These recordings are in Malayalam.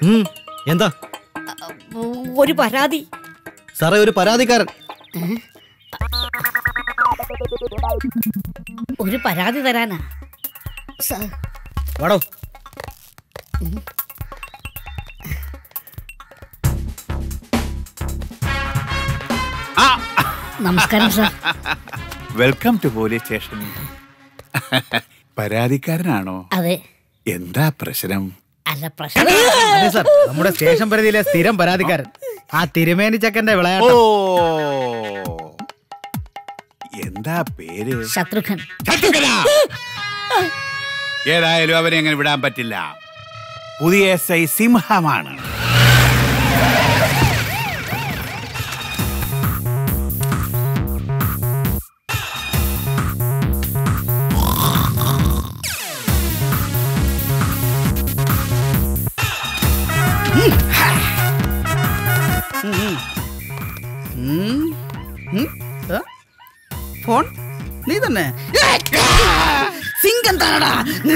ഉം, എന്താ ഒരു പരാതി സാറേ ഒരു പരാതിക്കാരൻ ഒരു പരാതി തരാനാ സാർ വാടോ നമസ്കാരം sir welcome to police station പരാതിക്കാരനാണോ അതെ എന്താ പ്രശ്നം അല്ല പ്രശ്നം അതെ സാർ നമ്മുടെ സ്റ്റേഷൻ പരിധിയിലെ സ്ഥിരം പരാതിക്കാരൻ ആ തിരുമേനി ചക്കന്റെ ഓ വിളയാട്ടം എന്താ പേര് ശത്രുഘ്ൻ ശത്രുഘ്ന! ഏതായാലും അവരെ അങ്ങനെ വിടാൻ പറ്റില്ല പുതിയ എസ് ഐ സിംഹമാണ് ഫോൺ നീ തന്നെ സിംഗം താനടാ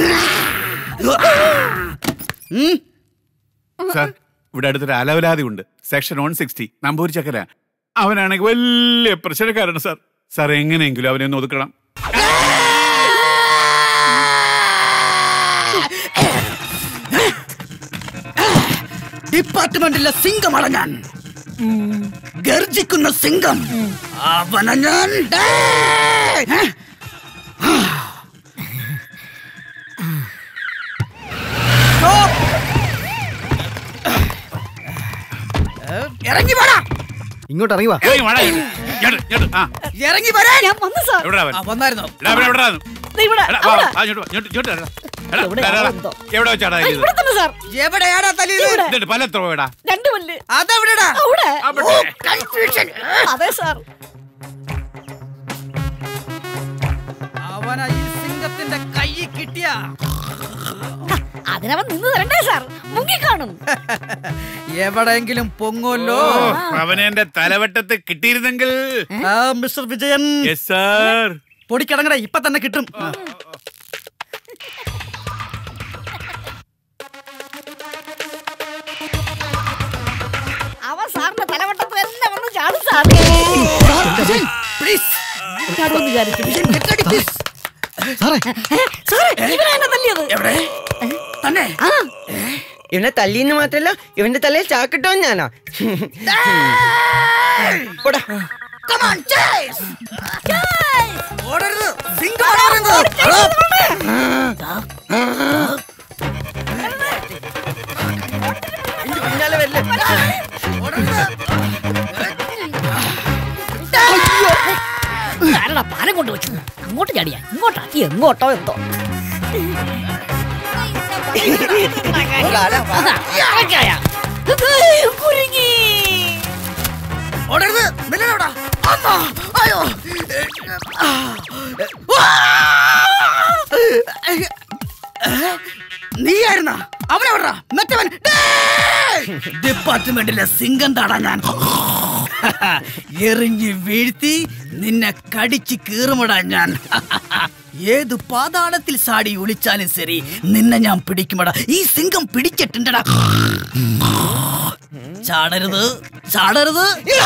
സാർ ഇവിടെ അടുത്തൊരു അലവലാതി ഉണ്ട് സെക്ഷൻ വൺ സിക്സ്റ്റി നമ്പൂരി ചക്കര അവനാണെങ്കിൽ വലിയ പ്രശ്നക്കാരാണ് സാർ സാർ എങ്ങനെയെങ്കിലും അവനെ ഒന്ന് ഒതുക്കണം ഡിപ്പാർട്ട്മെന്റിലെ സിംഗമാണ് ഞാൻ ഗർജിക്കുന്ന സിംഗം അവന ഞാൻ ഏയ്! Stop! ഇറങ്ങി വാടാ ഇങ്ങോട്ട് ഇറങ്ങി വാ ഏയ് വാടാ, ഇങ്ങോട്ട്. ഇങ്ങോട്ട്, ഇങ്ങോട്ട്. ആ, ഇറങ്ങി വരാൻ ഞാൻ വന്നു സാർ എവിടെടാ അവൻ? ആ, വന്നായിരുന്നോ എടാ, അവൻ എവിടെടാ? ദേ ഇവിടെ എടാ, വാ, അവിടെ. വാ, ഇങ്ങോട്ട് വാ, ഇങ്ങോട്ട്, ഇങ്ങോട്ട് വരാ. എടാ, എവിടെ എടാ, എടാ, എന്തോ? എവിടെ വെച്ചാടാ ആ, ഇത് ഇവിടെ തന്നെ സാർ എവിടെയാടാ തലിയത് ഇവിടെ. എന്നിട്ട് പലത്ര പോയടാ രണ്ട് പല്ല് അതെവിടെടാ അവിടെ അവിടെ. കൺഫ്യൂഷൻ അതെ സാർ അവന ഈ സിംഗത്തിന്റെ കൈ കിട്ടിയ അതിനവൻ നിന്ന് തരണ്ടേ സാർ മുങ്ങിക്കാണും എവിടെയെങ്കിലും പൊങ്ങുമല്ലോ അവനെ എന്റെ തലവട്ടത്ത് കിട്ടിയിരുന്നെങ്കിൽ ആ മിസ്റ്റർ വിജയൻ യെസ് സാർ പൊടിക്കടങ്ങട ഇപ്പൊ തന്നെ കിട്ടും അവൻ സാറിന്റെ തലവട്ടത്ത് തന്നെ വന്ന് ചാടും സാർ പ്ലീസ് ചാടുമെന്ന് വിചാരിച്ചു സാറേ സാറേ ഇവനാ എന്നെ തല്ലിയത് എവിടെ തന്നെ ആ ഇവനെ തല്ലിന്ന് മാത്രല്ല ഇവന്റെ തലയിൽ ചാക്കിട്ടോ ഞാനാ പോടാ. ഓടരുത് സിംഗം ഓടരുത്. എന്റെ പിന്നാലെ വരില്ലേ ആരടാ പാലം കൊണ്ട് വെച്ചു അങ്ങോട്ട് ചാടിയാ ഇങ്ങോട്ടാ എങ്ങോട്ടോ എന്തോ അതാ, അതൊക്കെയാ. ഏയ്, കുരുങ്ങി ഓടരുത് മെല്ലനോടാ അമ്മ അയ്യോ നീയായിരുന്ന അവനെവിടാ മറ്റവൻ ഡിപ്പാർട്ട്മെന്റിലെ സിംഗം താടാ ഞാൻ എറിഞ്ഞ് വീഴ്ത്തി നിന്നെ കടിച്ച് കീറുമിടാ ഞാൻ ഏത് പാതാളത്തിൽ സാടി ഒളിച്ചാലും ശരി നിന്നെ ഞാൻ പിടിക്കുമടാ ഈ സിംഗം പിടിച്ചിട്ടുണ്ടടാ ചാടരുത് ചാടരുത്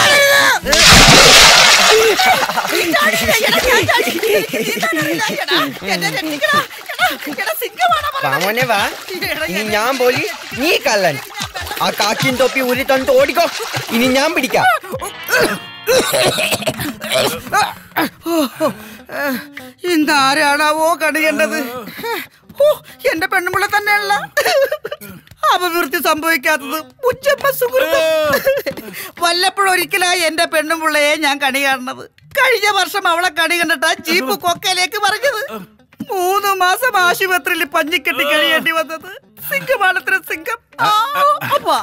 വാമോനെ വാ ഇനി ഞാൻ പോലീസ് നീ കള്ളൻ ആ കാക്കിൻ തൊപ്പി ഊരി തന്നിട്ട് ഓടിക്കോ ഇനി ഞാൻ പിടിക്കാം ഇന്ന് ആരാണാവോ കണിയേണ്ടത് ഓ എന്റെ പെണ്ണുമുള്ള തന്നെയല്ല അപവൃത്തി സംഭവിക്കാത്തത് ഉച്ചമ്മ സുഹൃത്ത് വല്ലപ്പോഴും ഒരിക്കലായി എന്റെ പെണ്ണുമുള്ളയെ ഞാൻ കണി കാണുന്നത് കഴിഞ്ഞ വർഷം അവളെ കണി കണ്ടിട്ടാ ജീപ്പ് കൊക്കയിലേക്ക് പറഞ്ഞത് മൂന്ന് മാസം ആശുപത്രിയിൽ പഞ്ഞിക്കെട്ടി കഴിയേണ്ടി വന്നത് സിംഗമാണത്ര സിംഗം ആ, അപ്പാ.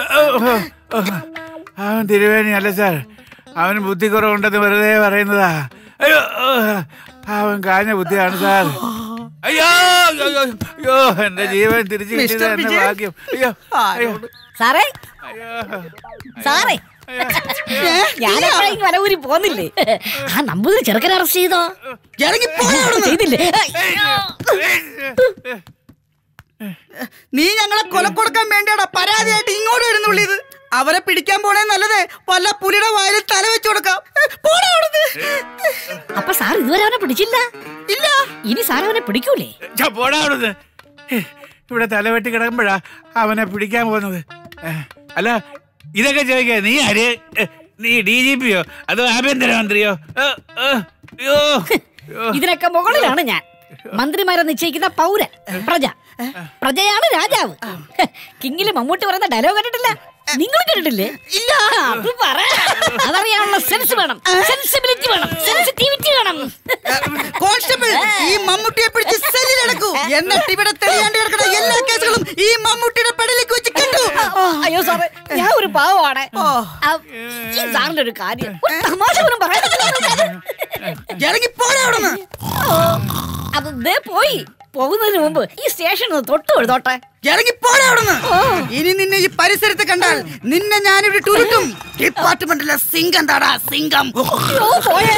അവൻ തിരുവേണി അല്ല സാർ അവന് ബുദ്ധി കുറവുണ്ടെന്ന് വെറുതെ പറയുന്നതാ അയ്യോ അവൻ കാഞ്ഞ ബുദ്ധിയാണ് സാർ അയ്യോ അയ്യോ, അയ്യോ, അയ്യോ എന്റെ ജീവൻ തിരിച്ചു കിട്ടിയത് മിസ്റ്റർ എന്റെ വിജയൻ. ഭാഗ്യം അയ്യോ അയ്യോ ആരോട്? സാറേ അയ്യോ സാറേ ഞാനെപ്പോഴും വലവൂരി പോന്നില്ലേ ആ നമ്പൂതിരി ചെറുക്കനെ അറസ്റ്റ് ചെയ്തോ ഇറങ്ങി പോടാ അവിടുന്ന്. ചെയ്തില്ലേ നീ ഞങ്ങളെ കൊലക്കൊടുക്കാൻ വേണ്ടിയാടാ പരാതിയായിട്ട് ഇങ്ങോട്ട് വരുന്നുള്ളിത് അവരെ പിടിക്കാൻ പോണേ നല്ലതേ വല്ല പുലിയുടെ വായിൽ തല വെച്ചു കൊടുക്കാം പോടാ അവിടുന്ന്. അപ്പൊ സാർ ഇതുവരെ അവനെ പിടിച്ചില്ല ഇല്ല ഇനി സാർ അവനെ പിടിക്കൂലേ ഛ, പോടാ അവിടുന്ന് ഹേ, ഇവിടെ തലവെട്ടി കിടക്കുമ്പോഴാ അവനെ പിടിക്കാൻ പോകുന്നത് ഏ, അല്ല ഇതൊക്കെ ചോദിക്കാ നീ ആര് ഏ, നീ ഡി ജി പിയോ അതോ ആഭ്യന്തരമന്ത്രിയോ ഏ, ഏ, അയ്യോ അയ്യോ. ഇതിനൊക്കെ മുകളിലാണ് ഞാൻ മന്ത്രിമാരെ നിശ്ചയിക്കുന്ന പൗരൻ പ്രജ പ്രജയാണ് രാജാവ് കിങ്ങില് മമ്മൂട്ടി പറയുന്ന ഡയലോഗ് കണ്ടിട്ടില്ല നിങ്ങൾ കേട്ടിട്ടില്ലേ ഇല്ല അത് പറ അതറിയാനുള്ള സെൻസ് വേണം സെൻസിബിലിറ്റി വേണം സെൻസിറ്റിവിറ്റി വേണം കോൺസ്റ്റബിൾ ഈ മമ്മൂട്ടിയെ പിടിച്ച് സെല്ലിലടക്കൂ എന്നിട്ട് ഇവിടെ തെളിയാണ്ട് കിടക്കുന്ന എല്ലാ കേസുകളും ഈ മമ്മൂട്ടിയുടെ പെടലേക്ക് വെച്ച് കെട്ടു അയ്യോ സാറേ ഞാൻ ഒരു പാവമാണ് ആ, ഈ സാറിന്റെ ഒരു കാര്യം ഒരു തമാശ പോലും പറയാൻ ഇറങ്ങി പോരാ അവിടുന്ന് അത് ദേ പോയി പോകുന്നതിന് മുമ്പ് ഈ സ്റ്റേഷൻ ഒന്ന് തൊട്ട് എഴുതോട്ടെ ഇറങ്ങി പോരാ അവിടുന്ന് ഇനി നിന്നെ ഈ പരിസരത്ത് കണ്ടാൽ നിന്നെ ഞാനിവിടെ ഉരുട്ടും ഡിപ്പാർട്ട്മെന്റിലെ സിംഗം താടാ സിംഗം അയ്യോ, പോയേ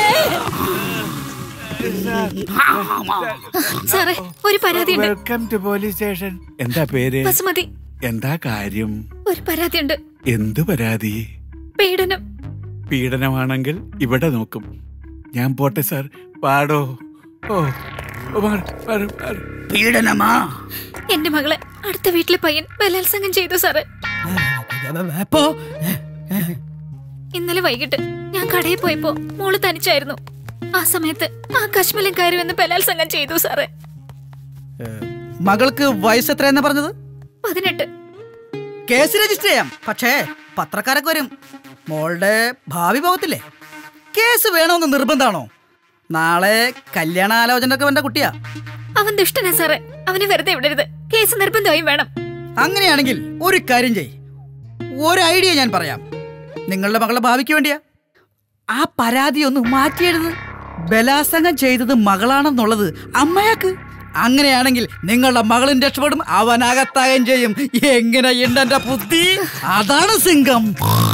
സാറേ ഒരു പരാതിയുണ്ട് വെൽക്കം ടു പോലീസ് സ്റ്റേഷൻ എന്താ പേര് ബസുമതി എന്താ കാര്യം ഒരു പരാതിയുണ്ട് എന്ത് പരാതി പീഡനം പീഡനമാണെങ്കിൽ ഇവിടെ നോക്കും ഞാൻ പോട്ടെ സാർ പാടോ ഓ ഓ, മാറ്, മാറ്, മാറ്. പീഡനമാ എന്റെ മകളെ അടുത്ത വീട്ടിലെ പയ്യൻ ബലാത്സംഗം ചെയ്തു സാറ് അപ്പോ ഇന്നലെ വൈകിട്ട് ഞാൻ കടയിൽ പോയപ്പോ മോള് തനിച്ചായിരുന്നു ആ സമയത്ത് ആ കശ്മലം കയറി വന്ന് ബലാത്സംഗം ചെയ്തു സാറേ മകൾക്ക് വയസ്സ് എത്രയെന്നാ പറഞ്ഞത് പതിനെട്ട് കേസ് രജിസ്റ്റർ ചെയ്യാം പക്ഷേ പത്രക്കാരൊക്കെ വരും മോളുടെ ഭാവി പോകത്തില്ലേ കേസ് വേണമെന്ന് നിർബന്ധമാണോ നാളെ കല്യാണാലോചന ഒക്കെ വേണ്ട കുട്ടിയാ അവൻ ദുഷ്ടനാ സാറേ അവനെ വെറുതെ വിടരുത് കേസ് നിർബന്ധമായും വേണം അങ്ങനെയാണെങ്കിൽ ഒരു കാര്യം ചെയ് ഒരു ഐഡിയ ഞാൻ പറയാം നിങ്ങളുടെ മകളുടെ ഭാവിക്ക് വേണ്ടിയാ ആ പരാതി ഒന്ന് മാറ്റിയെഴുത് ബലാത്സംഗം ചെയ്തത് മകളാണെന്നുള്ളത് അമ്മയാക്ക് അങ്ങനെയാണെങ്കിൽ നിങ്ങളുടെ മകളും രക്ഷപ്പെടും അവനകത്താകുകയും ചെയ്യും എങ്ങനെയുണ്ട് എന്റെ ബുദ്ധി അതാണ് സിംഗം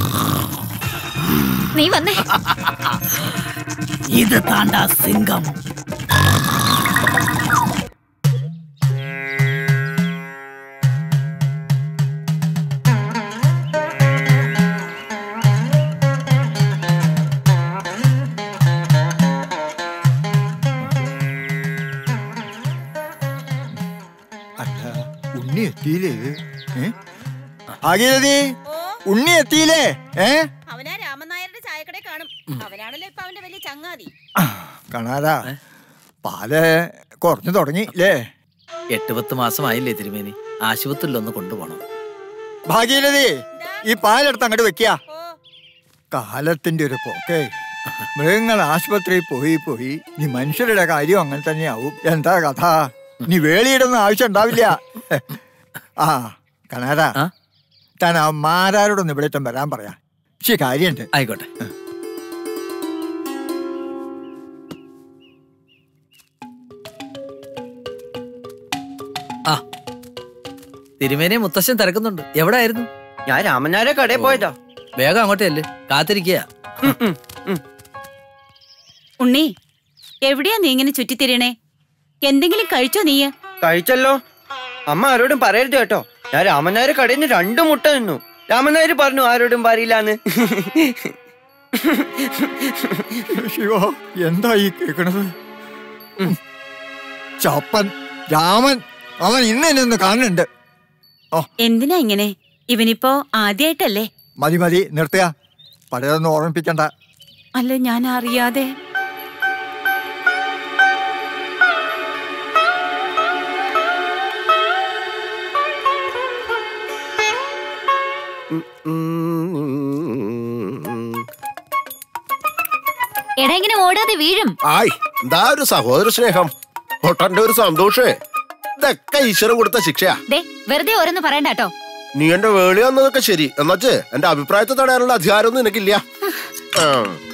നീ വന്നേ ഇത് താണ്ട സിംഗം അല്ല ഉണ്ണി എത്തിയില്ലേ ഏ ഭാഗീരഥി ഉണ്ണി എത്തിയില്ലേ ഏ അവനാ രാമനായരുടെ ചായക്കടയിൽ കാണും അവനാണല്ലോ ഇപ്പൊ അവന്റെ വലിയ ചങ്ങാതി കാണാതാ പാല് കുറഞ്ഞു തുടങ്ങി അല്ലേ എട്ട് പത്ത് മാസമായില്ലേ തിരുമേനി ആശുപത്രിയിലൊന്ന് കൊണ്ടുപോകണം ഭാഗീരഥി ഈ പാലെടുത്ത് അങ്ങോട്ട് വെക്കുക ഓ കാലത്തിന്റെ ഒരു പോക്കേ മൃഗങ്ങൾ ആശുപത്രിയിൽ പോയി പോയി നീ മനുഷ്യരുടെ കാര്യം അങ്ങനെ തന്നെയാവും എന്താ കഥ നീ വേളിയിടുന്ന ആവശ്യം ഉണ്ടാവില്ല ആ കണാരാ ആ? താൻ ആ മാരാരോടൊന്ന് ഇവിടെ വരാൻ പറയാ പക്ഷെ കാര്യണ്ട് ആയിക്കോട്ടെ ആ തിരുമേനെ മുത്തശ്ശൻ തിരക്കുന്നുണ്ട് എവിടെ ആയിരുന്നു ഞാൻ രാമനാരെ കടയിൽ പോയതാ വേഗം അങ്ങോട്ടേ അല്ലേ കാത്തിരിക്കുക ഉണ്ണി എവിടെയാ നീ ഇങ്ങനെ ചുറ്റിത്തിരിയണേ എന്തെങ്കിലും കഴിച്ചോ നീ കഴിച്ചല്ലോ അമ്മ ആരോടും പറയരുത് കേട്ടോ ഞാൻ രാമനായർ കടയിൽ നിന്ന് രണ്ടു മുട്ട നിന്നു രാമനായർ പറഞ്ഞു ആരോടും പറയില്ലാന്ന് ശിവ എന്താ ഈ കേക്കണത് ചപ്പൻ രാമൻ അവൻ ഇന്ന് എന്നെ ഒന്ന് കാണുന്നുണ്ട് എന്തിനാ ഇങ്ങനെ ഇവനിപ്പോ ആദ്യായിട്ടല്ലേ മതി മതി നിർത്തുക പഴയതൊന്നും ഓർമ്മിപ്പിക്കണ്ട അല്ല ഞാൻ അറിയാതെ എടാ ഇങ്ങനെ ഓടാതെ വീഴും ആയ് എന്താ ഒരു സഹോദര സ്നേഹം പൊട്ടന്റെ ഒരു സന്തോഷേ ഇതൊക്കെ ഈശ്വരൻ കൊടുത്ത ശിക്ഷയാ ദേ വെറുതെ ഓരോന്ന് പറയണ്ട കേട്ടോ നീ എന്റെ വേളി വന്നതൊക്കെ ശരി എന്നുവച്ച് എന്റെ അഭിപ്രായത്തെ തടയാനുള്ള അധികാരമൊന്നും എനിക്കില്ല ആ.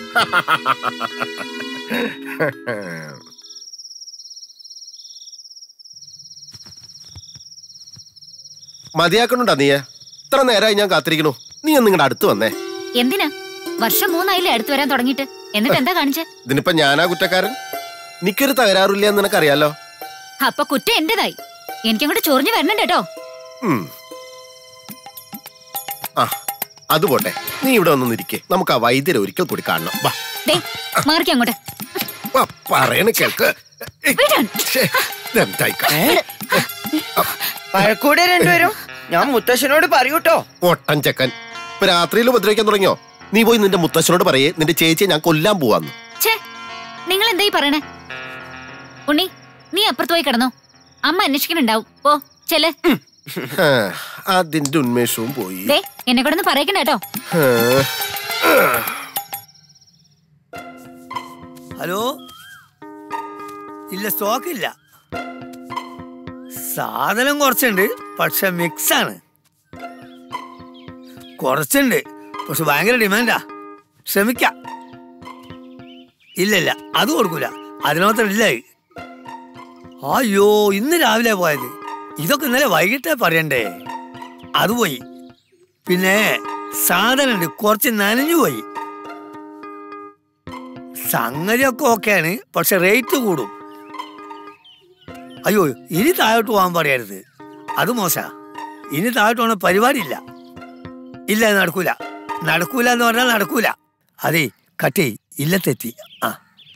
മതിയാക്കണുണ്ടാ നീയെ ഇത്ര നേരമായി ഞാൻ കാത്തിരിക്കണു നീ ഒന്ന് നിങ്ങളുടെ അടുത്ത് വന്നേ എന്തിനാ വർഷം മൂന്നായില്ലേ അടുത്ത് വരാൻ തുടങ്ങിയിട്ട് എന്നിട്ട് എന്താ കാണിച്ചേ ഇതിനിപ്പോ ഞാനാ കുറ്റക്കാരൻ എനിക്കൊരു തകരാറില്ല എന്ന് നിനക്കറിയാലോ അപ്പൊ കുറ്റം എന്റേതായി എനിക്കങ്ങോട്ട് ചൊറിഞ്ഞു വരണം കേട്ടോ ഉം. ആ അത് പോട്ടെ നീ ഇവിടെ ഒന്ന് ഇരിക്കേ നമുക്ക് ആ വൈദ്യരെ ഒരിക്കൽ കൂടി കാണണം വാ ദേ മാറിക്ക അങ്ങോട്ട് വാ, പറയണ കേൾക്ക് വിടാൻ. ശ്ശേ, ഇതെന്തായി കാ- പഴക്കൂടെ രണ്ടുപേരും ഞാൻ മുത്തശ്ശനോട് പറയൂട്ടോ പൊട്ടൻ ചെക്കൻ ഇപ്പൊ രാത്രിയിൽ ഉപദ്രവിക്കാൻ തുടങ്ങിയോ നീ പോയി നിന്റെ മുത്തശ്ശനോട് പറയേ നിന്റെ ചേച്ചിയെ ഞാൻ കൊല്ലാൻ പോവാന്ന് ഛേ നിങ്ങൾ എന്തായി പറയണേ ഉണ്ണി നീ അപ്പുറത്ത് പോയി കിടന്നോ അമ്മ അന്വേഷിക്കുന്നുണ്ടാവും പോ ചെല് ഹാ, അതിന്റെ ഉന്മേഷവും പോയി ദേ എന്നെ കൂടെ ഒന്ന് പറയക്കണ്ട കേട്ടോ ഹാ. ഹലോ ഇല്ല സ്റ്റോക്ക് ഇല്ല സാധനം കുറച്ചുണ്ട് പക്ഷെ മിക്സ് ആണ് കുറച്ചുണ്ട് പക്ഷെ ഭയങ്കര ഡിമാൻഡാ ശ്രമിക്കാം ഇല്ല ഇല്ല അത് കൊടുക്കൂല അതിനകത്ത് ഇല്ല അയ്യോ ഇന്ന് രാവിലെ പോയത് ഇതൊക്കെ ഇന്നലെ വൈകിട്ടേ പറയണ്ടേ അത് പോയി പിന്നെ സാധനമുണ്ട് കുറച്ച് നനഞ്ഞു പോയി സംഗതിയൊക്കെ ഓക്കെയാണ് പക്ഷെ റേറ്റ് കൂടും അയ്യോ ഇനി താഴോട്ട് പോകാൻ പറയരുത് അത് മോശ ഇനി താഴോട്ട് പോണ പരിപാടിയില്ല ഇല്ല ഇത് നടക്കൂല നടക്കൂല എന്ന് പറഞ്ഞാൽ നടക്കൂല അതെ കട്ടേ ഇല്ല തെറ്റി ആ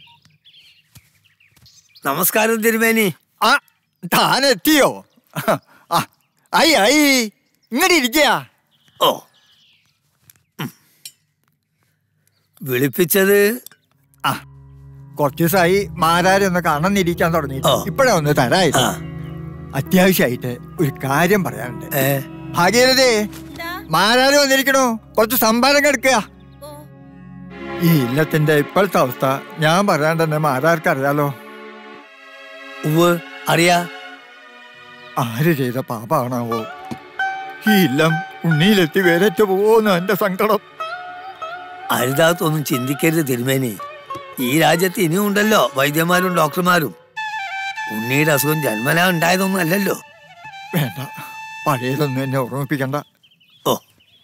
നമസ്കാരം തിരുമേനി ആ താൻ എത്തിയോ ആ ഐ ഐ ഇങ്ങോട്ട് ഇരിക്കുക ഓ ഉം. വിളിപ്പിച്ചത് ആ കുറച്ച് ദിവസമായി മാരാരൊന്ന് കാണാനിരിക്കാൻ തുടങ്ങി ഓ. ഇപ്പഴാ ഒന്ന് തരായി ആ അത്യാവശ്യമായിട്ട് ഒരു കാര്യം പറയാനുണ്ട് ഏ ഭാഗ്യരതേ മാരാര് വന്നിരിക്കണോ കുറച്ച് സംഭാരം എടുക്കുക ഈ ഇല്ലത്തിന്റെ ഇപ്പോഴത്തെ അവസ്ഥ ഞാൻ പറയാൻ തന്നെ മാരാർക്ക് അറിയാലോ ഉവ് അറിയാ ആര് ചെയ്ത പാപാണാവോ ഈ ഇല്ലം ഉണ്ണിയിലെത്തി വേരറ്റ് പോവോന്ന് എന്റെ സങ്കടം അരുതാത്തൊന്നും ചിന്തിക്കരുത് തിരുമേനി ഈ രാജ്യത്ത് ഇനിയും ഉണ്ടല്ലോ വൈദ്യന്മാരും ഡോക്ടർമാരും ഉണ്ണിയുടെ അസുഖം ജന്മനാ ഉണ്ടായതൊന്നും അല്ലല്ലോ വേണ്ട പഴയതൊന്നും എന്നെ ഓർമ്മിപ്പിക്കണ്ട ഓ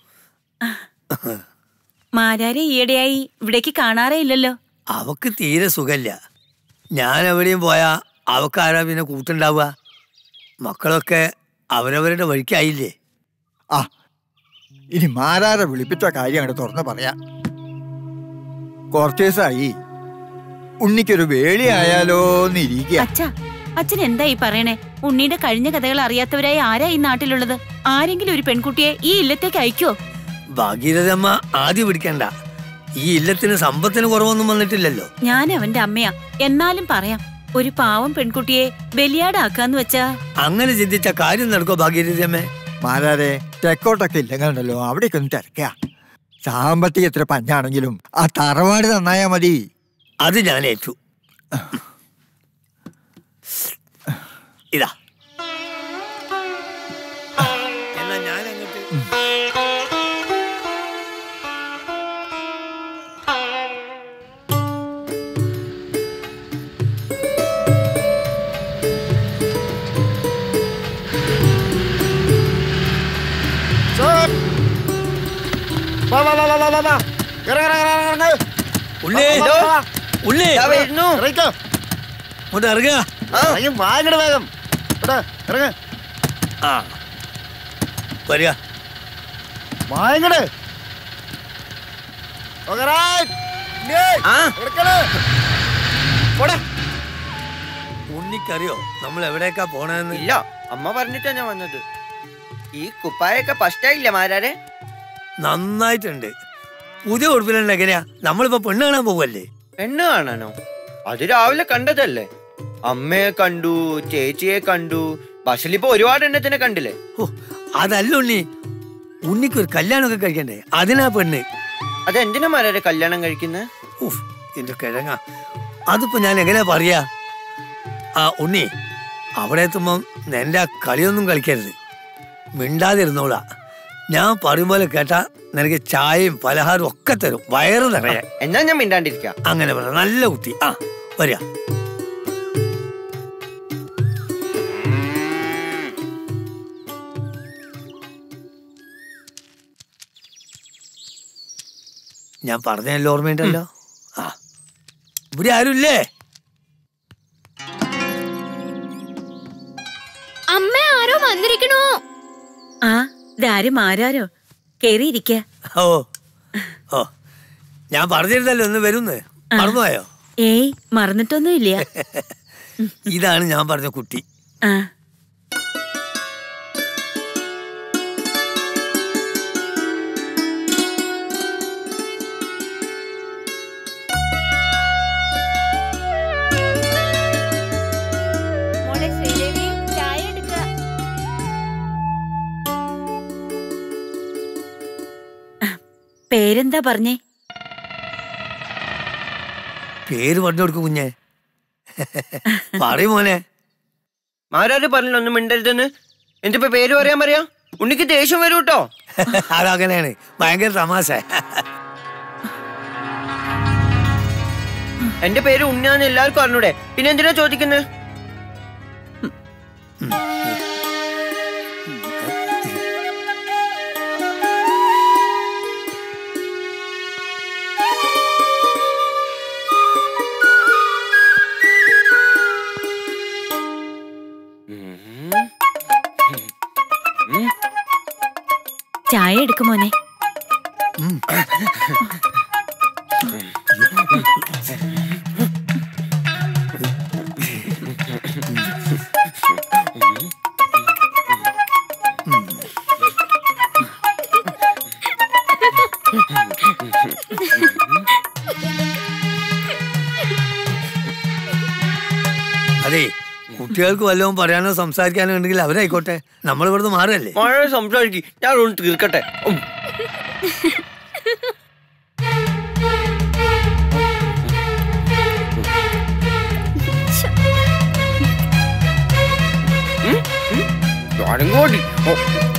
മാരാരെ ഈയിടെയായി ഇവിടേക്ക് കാണാറേ ഇല്ലല്ലോ അവക്ക് തീരെ സുഖമില്ല ഞാൻ എവിടെയും പോയാ അവക്കാരാ പിന്നെ കൂട്ടുണ്ടാവുക മക്കളൊക്കെ അവരവരുടെ വഴിക്കായില്ലേ ആ ഇനി മാരാരെ വിളിപ്പിച്ച കാര്യം അങ്ങോട്ട് തുറന്ന് പറയാം കുറച്ച് ദിവസമായി ഉണ്ണിക്കൊരു വേളി ആയാലോ എന്ന് ഇരിക്കുക അച്ഛ അച്ഛൻ എന്താ ഈ പറയണേ ഉണ്ണിയുടെ കഴിഞ്ഞ കഥകൾ അറിയാത്തവരായി ആരാ ഈ നാട്ടിലുള്ളത് ആരെങ്കിലും ഒരു പെൺകുട്ടിയെ ഈ ഇല്ലത്തേക്ക് അയക്കോ ഭാഗീരഥമ്മ ആദ്യം പിടിക്കണ്ട ഈ ഇല്ലത്തിന് സമ്പത്തിന് കുറവൊന്നും വന്നിട്ടില്ലല്ലോ ഞാൻ അവന്റെ അമ്മയാ എന്നാലും പറയാം ഒരു പാവം പെൺകുട്ടിയെ ബലിയാടാക്കാന്ന് വെച്ചാ അങ്ങനെ ചിന്തിച്ച കാര്യം നടക്കോ ഭാഗീരഥമ്മേ മാരാരെ തെക്കോട്ടൊക്കെ ഇല്ലെങ്കിലുണ്ടല്ലോ അവിടേക്ക് ഒന്ന് തിരക്കുക സാമ്പത്തിക എത്ര പഞ്ഞാണെങ്കിലും ആ തറവാട് നന്നായാ മതി അത് ഞാൻ ഏറ്റു ഇതാ എന്നാ ഞാൻ അങ്ങോട്ട് വാ, വാ, വാ, വാ, വാ, വാ, വാ. ഇറങ്ങ്, ഇറങ്ങ്, ഇറങ്ങ്, ഇറങ്ങ്. ഉള്ളി എന്തോ? ഉള്ളി ഇതാ വരുന്നു ഇറങ്ങിക്കോ. ഇങ്ങോട്ട് ഇറങ്ങുക ഇറങ്ങി വാ ഇങ്ങട് വേഗം ഇവിടെ, ഇറങ്ങ്. ആ വരിക വാ ഇങ്ങട്. Okay, right. ഇല്ലേ? ആ എടുക്കല്. പോടെ. ഉണ്ണിക്കറിയോ നമ്മൾ എവിടേക്കാ പോണെന്ന് ഇല്ല അമ്മ പറഞ്ഞിട്ടാ ഞാൻ വന്നത് ഈ കുപ്പായൊക്കെ ഫസ്റ്റായില്ല മാരാരെ നന്നായിട്ടുണ്ട് പുതിയ ഉടുപ്പിലുണ്ട് എങ്ങനെയാ നമ്മളിപ്പോ പെണ്ണ് കാണാൻ പോവല്ലേ പെണ്ണ് കാണാനോ അത് രാവിലെ കണ്ടതല്ലേ അമ്മയെ കണ്ടു ചേച്ചിയെ കണ്ടു ബസ്സിലിപ്പോ ഒരുപാട് എണ്ണത്തിനെ കണ്ടില്ലേ ഓ അതല്ല ഉണ്ണി ഉണ്ണിക്ക് ഒരു കല്യാണമൊക്കെ കഴിക്കണ്ടേ അതിനാ പെണ്ണ് അതെന്തിനാ മാരാരെ കല്യാണം കഴിക്കുന്നത് ഉഫ് എന്റെ കിഴങ്ങ അതിപ്പോ ഞാൻ എങ്ങനെയാ പറയാ ആ ഉണ്ണി അവിടെ എത്തുമ്പം നിന്റെ ആ കളിയൊന്നും കളിക്കരുത് മിണ്ടാതിരുന്നോളാ ഞാൻ പറയും പോലെ കേട്ടാ നിനക്ക് ചായയും പലഹാരവും ഒക്കെ തരും വയറ് നിറയെ എന്നാ ഞാൻ മിണ്ടാണ്ടിരിക്കാം അങ്ങനെ പറ നല്ല കുട്ടി ആ വരിക ഞാൻ പറഞ്ഞല്ലോ ഓർമ്മയുണ്ടല്ലോ ആ ഇവിടെ ആരുമില്ലേ അമ്മേ ആ ഇതാരും ആരാരോ കേറിയിരിക്ക ഓ ഓ ഞാൻ പറഞ്ഞിരുന്നല്ലോ ഒന്ന് വരുന്ന് മറന്നുപോയോ ഏയ് മറന്നിട്ടൊന്നുമില്ല ഇതാണ് ഞാൻ പറഞ്ഞ കുട്ടി ആ പേരെന്താ പറഞ്ഞേ പേര് പറഞ്ഞു കൊടുക്കും കുഞ്ഞെ പറയും മോനെ ആരാര് പറഞ്ഞില്ല ഒന്നും മിണ്ടരുതെന്ന് എന്റെ ഇപ്പൊ പേര് പറയാൻ പറയാ ഉണ്ണിക്ക് ദേഷ്യം വരൂ കേട്ടോ അതങ്ങനെയാണ് ഭയങ്കര തമാശ എന്റെ പേര് ഉണ്ണിയാന്ന് എല്ലാവർക്കും അറിഞ്ഞൂടെ പിന്നെ എന്തിനാ ചോദിക്കുന്നത് ചായ എടുക്കും മോനെ അതെ കുട്ടികൾക്ക് വല്ലതും പറയാനോ സംസാരിക്കാനോ ഉണ്ടെങ്കിൽ അവരായിക്കോട്ടെ നമ്മൾ ഇവിടുന്ന് മാറല്ലേ മഴ സംസാരിക്കും ഞാൻ ഒന്ന് തീർക്കട്ടെ ഉം. ഉം, ഉം. ഞാനിങ്ങോട്ട്. ഓ.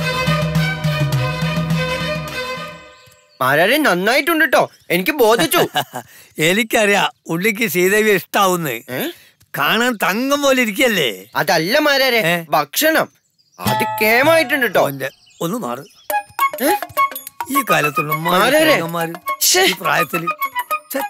മാരാരെ നന്നായിട്ടുണ്ട് കേട്ടോ എനിക്ക് ബോധിച്ചു എനിക്കറിയാം ഉള്ളിക്ക് ശ്രീദേവി ഇഷ്ടാവുന്ന് കാണാൻ തങ്കം പോലെ ഇരിക്കല്ലേ അതല്ല മാരാരെ ഭക്ഷണം അത് കേമായിട്ടുണ്ട് കേട്ടോ ഒന്ന് മാറ് ഈ കാലത്തുള്ള ആരാരെ? മാര് ഈ പ്രായത്തില് ഛെ.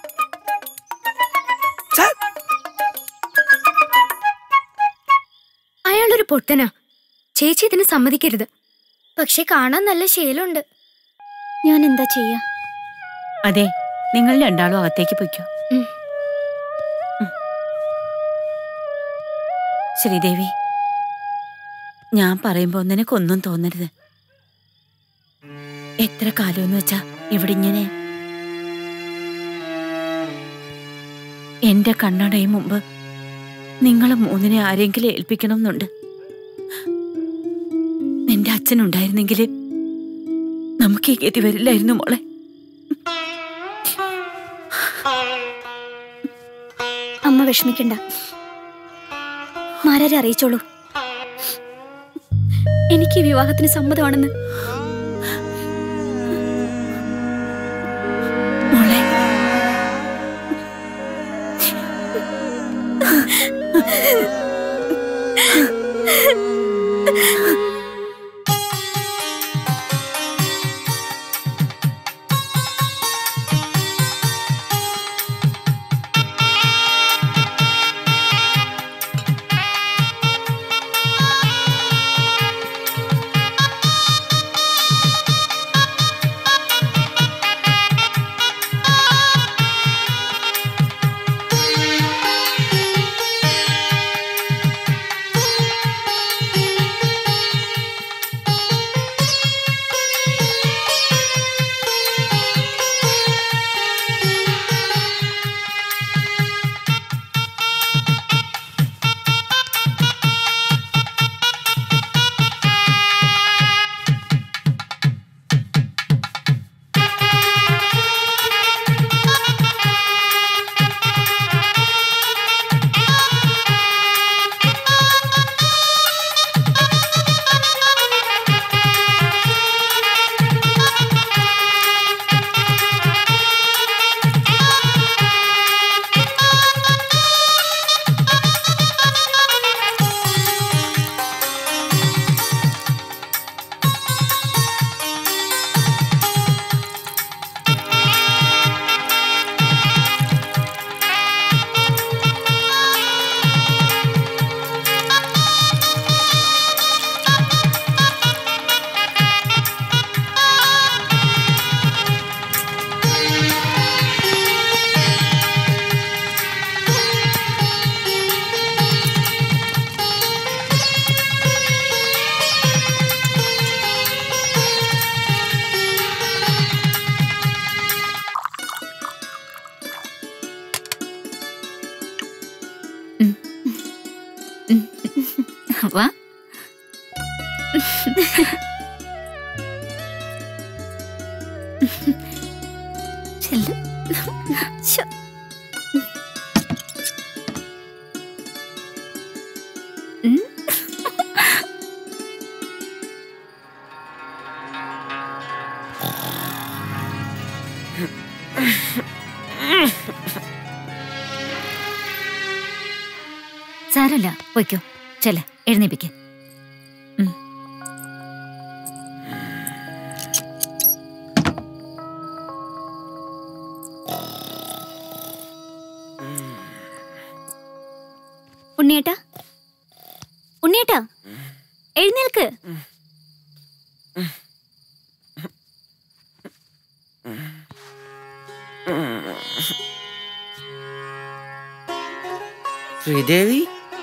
അയാളൊരു പൊട്ടനാ ചേച്ചി ഇതിന് സമ്മതിക്കരുത് പക്ഷെ കാണാൻ നല്ല ശീലമുണ്ട് ഞാൻ എന്താ ചെയ്യാ അതെ നിങ്ങൾ രണ്ടാളും അകത്തേക്ക് പൊയ്ക്കോ ഉം. ഉം. ശ്രീദേവി ഞാൻ പറയുമ്പോ നിനക്കൊന്നും തോന്നരുത് എത്ര കാലമെന്ന് വെച്ചാ ഇവിടെ ഇങ്ങനെ എന്റെ കണ്ണടയും മുമ്പ് നിങ്ങളെ മൂന്നിനെ ആരെങ്കിലും ഏൽപ്പിക്കണം എന്നുണ്ട് നിന്റെ അച്ഛനുണ്ടായിരുന്നെങ്കിൽ നമുക്ക് ഈ ഗതി വരില്ലായിരുന്നു മോളെ അമ്മ വിഷമിക്കണ്ട മാരാരെ അറിയിച്ചോളൂ എനിക്ക് ഈ വിവാഹത്തിന് സമ്മതമാണെന്ന് മോളെ ആ ചെല്ല്. ശ്ശോ. ഉം. സാരല്ല പൊയ്ക്കോ ചെല്ല എഴുന്നേപ്പിക്ക് ഉണ്ണിയേട്ടാ ഉണ്ണിയേട്ടാ എഴുന്നേൽക്ക് ശ്രീദേവി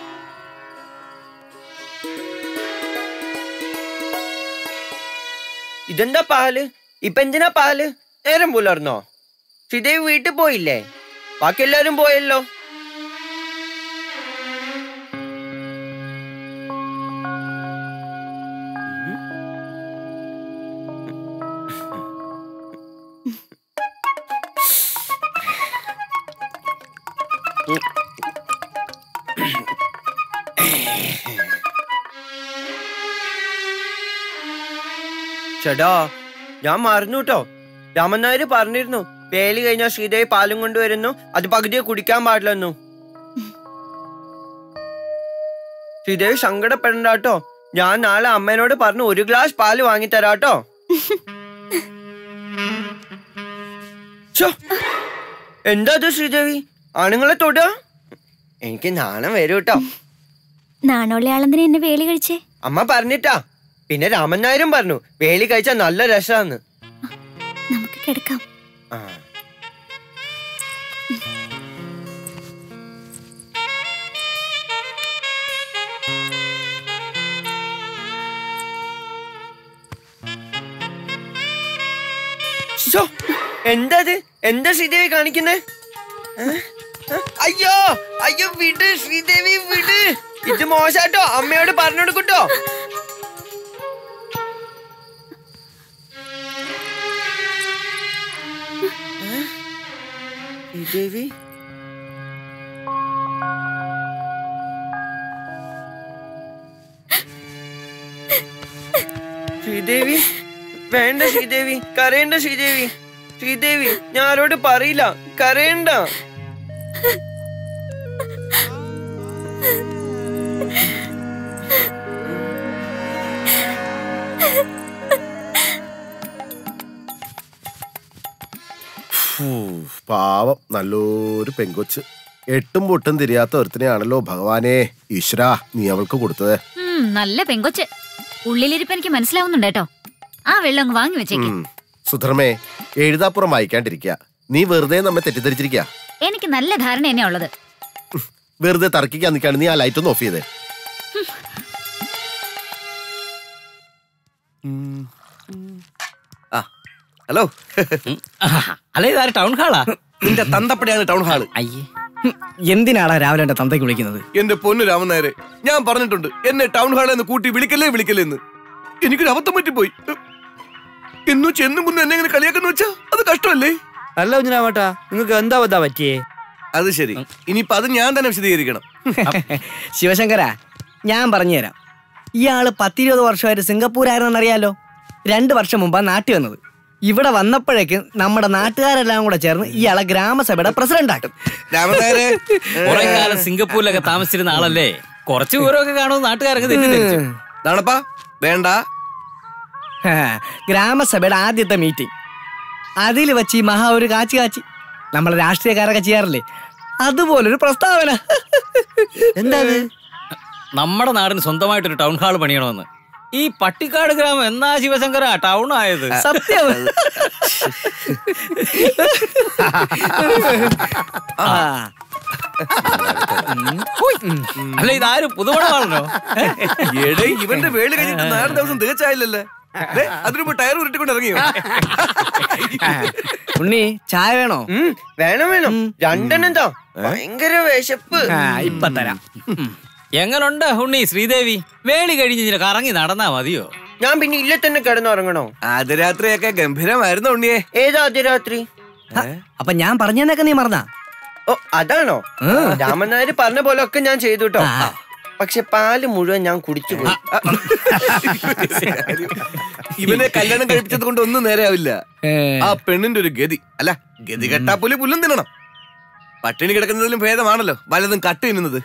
ഇതെന്താ പാല് ഇപ്പൊ എന്തിനാ പാല് നേരം പുലർന്നോ ശ്രീദേവി വീട്ടിൽ പോയില്ലേ ബാക്കി എല്ലാരും പോയല്ലോ ചേട്ടാ ഞാൻ മറന്നു കേട്ടോ രാമൻ നായർ പറഞ്ഞിരുന്നു വേലി കഴിഞ്ഞാൽ ശ്രീദേവി പാലും കൊണ്ടുവരുന്നു അത് പകുതിയെ കുടിക്കാൻ പാടില്ലെന്നു ശ്രീദേവി സങ്കടപ്പെടണ്ട കേട്ടോ ഞാൻ നാളെ അമ്മേനോട് പറഞ്ഞു ഒരു ഗ്ലാസ് പാല് വാങ്ങിത്തരാട്ടോ ഛോ, എന്താ ഇത് ശ്രീദേവി ആണുങ്ങളെ തൊടുക എനിക്ക് നാണം വരും കേട്ടോ നാണോളി ആളെന്തിനാ എന്നെ വേലി കഴിച്ചേ അമ്മ പറഞ്ഞിട്ടാ പിന്നെ രാമൻ നായരും പറഞ്ഞു വേലി കഴിച്ചാൽ നല്ല രസാന്ന് നമുക്ക് കിടക്കാം ആ ശ്ശോ, എന്താ ഇത് എന്താ ശ്രീദേവി കാണിക്കുന്നേ ഏ? ഏ? അയ്യോ അയ്യോ വിട് ശ്രീദേവി വിട് ഇത് മോശാട്ടോ അമ്മയോട് പറഞ്ഞു കൊടുക്കൂട്ടോ ഏ? ശ്രീദേവി ശ്രീദേവി വേണ്ട ശ്രീദേവി കരയണ്ട ശ്രീദേവി ശ്രീദേവി ഞാൻ ആരോട് പറയില്ല കരയണ്ട ഫൂ, പാവം നല്ലൊരു പെങ്കൊച്ച് എട്ടും പൊട്ടും തിരിയാത്ത ഒരുത്തിനെയാണല്ലോ ഭഗവാനെ ഈശ്വര നീ അവൾക്ക് കൊടുത്തത് ഉം, നല്ല പെങ്കൊച്ച് ഉള്ളിലിരിപ്പ് എനിക്ക് മനസ്സിലാവുന്നുണ്ട് കേട്ടോ ആ വെള്ളം അങ്ങ് വാങ്ങി വെച്ചേക്ക് ഉം. സുധർമ്മേ എഴുതാപ്പുറം വായിക്കാണ്ടിരിക്കുക നീ വെറുതെ നമ്മെ തെറ്റിദ്ധരിച്ചിരിക്കുക എനിക്ക് നല്ല ധാരണ തന്നെയാ ഉള്ളത് വെറുതെ തർക്കിക്കാൻ നിൽക്കാണ് നീ ആ ലൈറ്റ് ഒന്ന് ഓഫ് ചെയ്തേ ഹലോ അല്ലെ ഇതാര് ടൗൺ ഹാളാ നിന്റെ തന്തപ്പടിയാണ് ടൗൺ ഹാള് അയ്യേ ഹും, എന്തിനാടാ രാവിലെ എന്റെ തന്തയ്ക്ക് വിളിക്കുന്നത് എന്റെ പൊന്നു രാമൻ നായരെ ഞാൻ പറഞ്ഞിട്ടുണ്ട് എന്നെ ടൗൺ ഹാളിൽ നിന്ന് കൂട്ടി വിളിക്കല്ലേ വിളിക്കല്ലേ എന്ന് എനിക്കൊരു അബദ്ധം പറ്റിപ്പോയി എന്നു ചെന്നും കുന്നു എന്നെ ഇങ്ങനെ കളിയാക്കുന്നു വെച്ചാ അത് കഷ്ടമല്ലേ അല്ല കുഞ്ഞിരാമേട്ടാ നിങ്ങൾക്ക് എന്താ ബദ്ധാ പറ്റിയേ അത് ശരി ഇനിയിപ്പൊ അത് ഞാൻ തന്നെ വിശദീകരിക്കണം ശിവശങ്കര ഞാൻ പറഞ്ഞുതരാം ഇയാള് പത്തിരുപത് വർഷമായിട്ട് സിംഗപ്പൂരായിരുന്നെന്നറിയാലോ രണ്ട് വർഷം മുമ്പാ നാട്ടിൽ വന്നത് ഇവിടെ വന്നപ്പോഴേക്കും നമ്മുടെ നാട്ടുകാരെല്ലാം കൂടെ ചേർന്ന് ഇയാളെ ഗ്രാമസഭയുടെ പ്രസിഡന്റ് ആക്കും കുറെ കാലം സിംഗപ്പൂരിലൊക്കെ താമസിച്ചിരുന്ന ആളല്ലേ കുറച്ച് ദൂരമൊക്കെ കാണുമെന്ന് നാട്ടുകാരൊക്കെ തെറ്റിദ്ധരിച്ചു നാണപ്പാ വേണ്ട ഹാ, ഗ്രാമസഭയുടെ ആദ്യത്തെ മീറ്റിംഗ് അതിൽ വെച്ച് ഈ മഹാ ഒരു കാച്ചി കാച്ചി നമ്മൾ രാഷ്ട്രീയക്കാരൊക്കെ ചെയ്യാറില്ലേ അതുപോലൊരു പ്രസ്താവന എന്താ നമ്മുടെ നാടിന് സ്വന്തമായിട്ടൊരു ടൗൺ ഹാൾ പണിയണമെന്ന് ഈ പട്ടിക്കാട് ഗ്രാമം എന്നാ ശിവശങ്കര ടൗൺ ആയത് സത്യം ആ. അല്ല ഇതാരും പുതുമണമാണല്ലോ എടേ ഇവന്റെ വേളി കഴിഞ്ഞിട്ട് നാല് ദിവസം തികച്ചായില്ലല്ലേ ദേ, അതിനുമ്പ് ടയർ ഉരുട്ടിക്കൊണ്ട് ഇറങ്ങിയോ ഉണ്ണി ചായ വേണോ വേണം വേണം രണ്ടെണ്ണം എന്താ ഭയങ്കര വിശപ്പ് ആ, ഇപ്പൊ തരാം എങ്ങനുണ്ട് ഉണ്ണി ശ്രീദേവി വേളി കഴിഞ്ഞ് ഇങ്ങനെ കറങ്ങി നടന്നാ മതിയോ ഞാൻ പിന്നെ ഇല്ല തന്നെ കിടന്നുറങ്ങണോ ആദ്യരാത്രിയൊക്കെ ഗംഭീരമായിരുന്നു ഉണ്ണിയെ ഏതാ ആദ്യരാത്രി അപ്പൊ ഞാൻ പറഞ്ഞെന്നൊക്കെ നീ മറന്നാ ഓ അതാണോ രാമൻ നായർ പറഞ്ഞ പോലെ ഒക്കെ ഞാൻ ചെയ്തു കേട്ടോ പക്ഷെ പാല് മുഴുവൻ ഞാൻ കുടിച്ചു പോയി ഇവനെ കല്യാണം കഴിപ്പിച്ചത് കൊണ്ട് ഒന്നും നേരെയാവില്ല ആ പെണ്ണിന്റെ ഒരു ഗതി അല്ല ഗതി കെട്ടാ പുലി പുല്ലും തിന്നണം പട്ടിണി കിടക്കുന്നതിലും ഭേദമാണല്ലോ വലതും കട്ട് തിന്നുന്നത്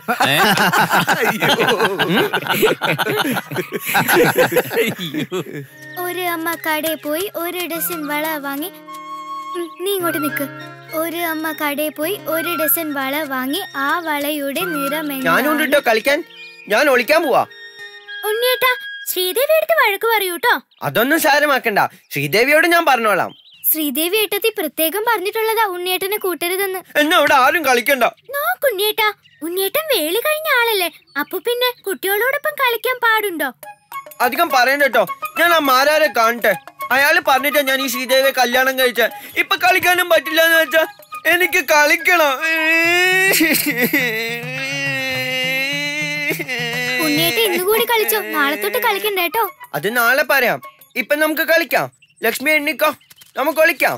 ഒരു അമ്മ കടയിൽ പോയി ഒരു ഡസൻ വള വാങ്ങി ഉം, നീ ഇങ്ങോട്ട് നിക്ക് ഒരു അമ്മ കടയിൽ പോയി ഒരു ഡസൻ വള വാങ്ങി ആ വളയുടെ നിറം ഞാനും ഉണ്ട് കേട്ടോ കളിക്കാൻ ഞാൻ ഒളിക്കാൻ പോവാ ഉണ്ണിയേട്ടാ ശ്രീദേവി എടുത്ത് വഴക്ക് പറയൂട്ടോ അതൊന്നും സാരമാക്കണ്ട ശ്രീദേവിയോട് ഞാൻ പറഞ്ഞോളാം ശ്രീദേവി ഏട്ടത്തി പ്രത്യേകം പറഞ്ഞിട്ടുള്ളതാ ഉണ്ണിയേട്ടനെ കൂട്ടരുതെന്ന് എന്നാ അവിടെ ആരും കളിക്കണ്ട നോക്കുണ്ണിയേട്ടാ ഉണ്ണിയേട്ടൻ വേളി കഴിഞ്ഞ ആളല്ലേ അപ്പൊ പിന്നെ കുട്ടികളോടൊപ്പം കളിക്കാൻ പാടുണ്ടോ അധികം പറയണ്ട കേട്ടോ ഞാൻ ആ മാരാരെ കാണട്ടെ അയാള് പറഞ്ഞിട്ടാ ഞാൻ ഈ ശ്രീദേവിയെ കല്യാണം കഴിച്ച ഇപ്പൊ കളിക്കാനും പറ്റില്ല എന്ന് വെച്ചാ എനിക്ക് കളിക്കണം ഉണ്ണിയേട്ട ഇന്നുകൂടി കളിച്ചോ നാളെ തൊട്ട് കളിക്കണ്ട കേട്ടോ അത് നാളെ പറയാം ഇപ്പൊ നമുക്ക് കളിക്കാം ലക്ഷ്മി എണ്ണിക്കോ നമുക്ക് കളിക്കാം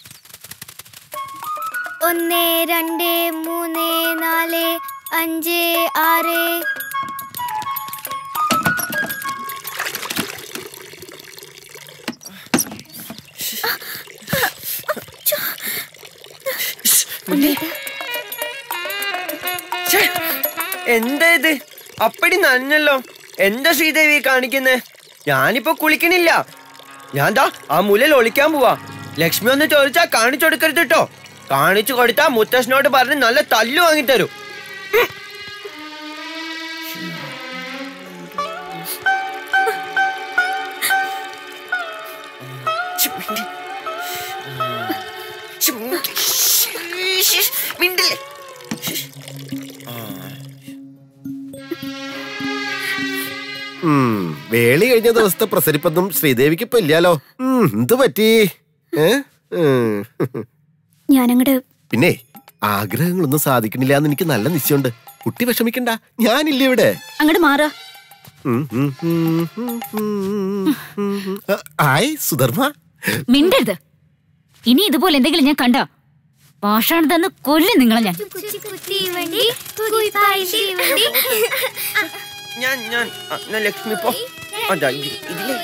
ഒന്ന് രണ്ട് മൂന്ന് നാല് അഞ്ച് ആറ് ഛേ, എന്താ ഇത് അപ്പടി നനഞ്ഞല്ലോ എന്താ ശ്രീദേവി കാണിക്കുന്നേ ഞാനിപ്പോ കുളിക്കണില്ല ഞാൻ ദാ ആ മുലയിൽ ഒളിക്കാൻ പോവാ ലക്ഷ്മി ഒന്ന് ചോദിച്ചാ കാണിച്ചു കൊടുക്കരുത് കേട്ടോ കാണിച്ചു കൊടുത്താ മുത്തശ്ശനോട് പറഞ്ഞ് നല്ല തല്ലു വാങ്ങിത്തരും മിണ്ടില്ലേ ഉം, വേളി കഴിഞ്ഞ ദിവസത്തെ പ്രസരിപ്പൊന്നും ശ്രീദേവിക്ക് ഇപ്പൊ ഇല്ലാലോ ഉം, എന്ത് പറ്റി ഏ ഉം. ഞാനങ്ങട് പിന്നെ ആഗ്രഹങ്ങളൊന്നും സാധിക്കണില്ല എന്ന് എനിക്ക് നല്ല നിശ്ചയമുണ്ട് കുട്ടി വിഷമിക്കണ്ട ഞാനില്ല ഇവിടെ അങ്ങോട്ട് മാറാ ഉം, ഉം, ഉം, ഉം, ഉം, ഉം. ആ, ഹായ് സുധർമ്മ മിണ്ടരുത് ഇനി ഇതുപോലെ എന്തെങ്കിലും ഞാൻ കണ്ട പാഷാണ് തന്ന് കൊല്ലും നിങ്ങളെ ഞാൻ തീവണ്ടി കുയിപ്പായി തീവണ്ടി ഞാൻ ഞാൻ ആ, എന്നാ ലക്ഷ്മി പോ അതാ ഇ- ഇതിലേ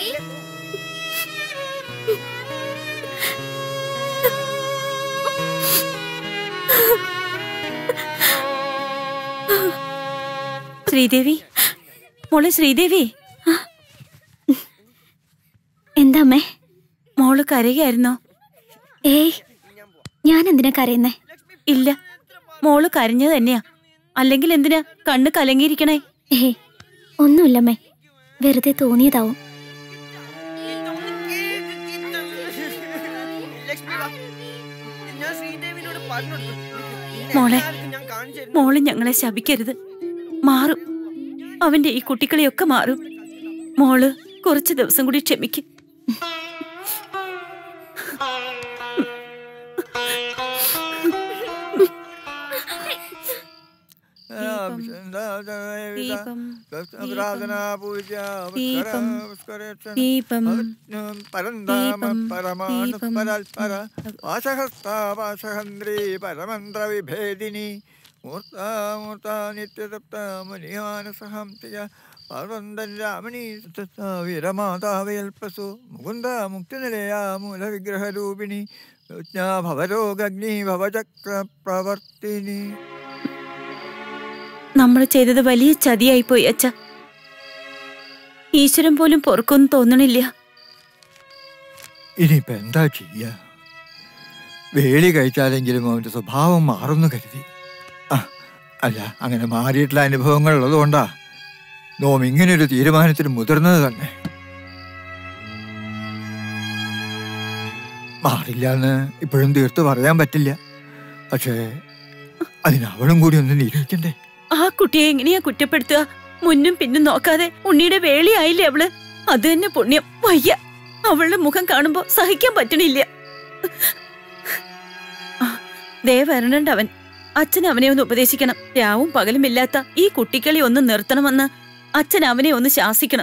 ശ്രീദേവി മോളെ ശ്രീദേവി എന്താ അമ്മേ മോള് കരയായിരുന്നോ ഏയ് ഞാൻ എന്തിനാ കരയുന്നേ ഇല്ല മോള് കരഞ്ഞത് തന്നെയാ അല്ലെങ്കിൽ എന്തിനാ കണ്ണ് കലങ്ങിയിരിക്കണേ ഏയ് ഒന്നുമില്ലമ്മേ വെറുതെ തോന്നിയതാവും ഞാൻ ശ്രീദേവിനോട് പറഞ്ഞു മോളെ മോള് ഞങ്ങളെ ശപിക്കരുത് മാറും അവന്റെ ഈ കുട്ടികളെയൊക്കെ മാറും മോള് കുറച്ച് ദിവസം കൂടി ക്ഷമിക്കും ദീപം പ്രാർത്ഥനാ പൂജ ദീപം ദീപം പരന്താമ പരമാണു പരൽപര വാസഹസ്താവാസഹന്ത്രി പരമന്ത്ര വിഭേദിനി മൂർത്താമൂർത്ത നിത്യതപ്ത മുനിമാനസഹംസിയ പാർവന്തൻ രാമണി വീരമാതാവയൽപ്പസു മുകുന്ദ മുക്തിനിലയാ മൂലവിഗ്രഹരൂപിണി ഭവരോഗഗ്നി ഭവചക്ര പ്രവർത്തിനി നമ്മൾ ചെയ്തത് വലിയ ചതിയായി പോയി അച്ഛ ഈശ്വരൻ പോലും പൊറുക്കൊന്നും തോന്നണില്ല ഇനിയിപ്പോ എന്താ ചെയ്യ വേളി കഴിച്ചാലെങ്കിലും അവന്റെ സ്വഭാവം മാറുന്നു കരുതി ആ, അല്ല അങ്ങനെ മാറിയിട്ടുള്ള അനുഭവങ്ങൾ ഉള്ളതുകൊണ്ടാ നോം ഇങ്ങനൊരു തീരുമാനത്തിന് മുതിർന്നത് തന്നെ മാറില്ല എന്ന് ഇപ്പോഴും തീർത്ത് പറയാൻ പറ്റില്ല പക്ഷേ അതിന് അവളും കൂടി ഒന്ന് നിരീക്ഷിക്കണ്ടേ ആ കുട്ടിയെ എങ്ങനെയാ കുറ്റപ്പെടുത്തുക മുന്നും പിന്നും നോക്കാതെ ഉണ്ണിയുടെ വേളിയായില്ലേ അവള് അത് തന്നെ പുണ്യം വയ്യ അവളുടെ മുഖം കാണുമ്പോ സഹിക്കാൻ പറ്റണില്ല ആ, ദേ വരണുണ്ട് അവൻ അച്ഛൻ അവനെ ഒന്ന് ഉപദേശിക്കണം രാവും പകലും ഇല്ലാത്ത ഈ കുട്ടിക്കളി ഒന്ന് നിർത്തണമെന്ന് അച്ഛൻ അവനെ ഒന്ന് ശാസിക്കണം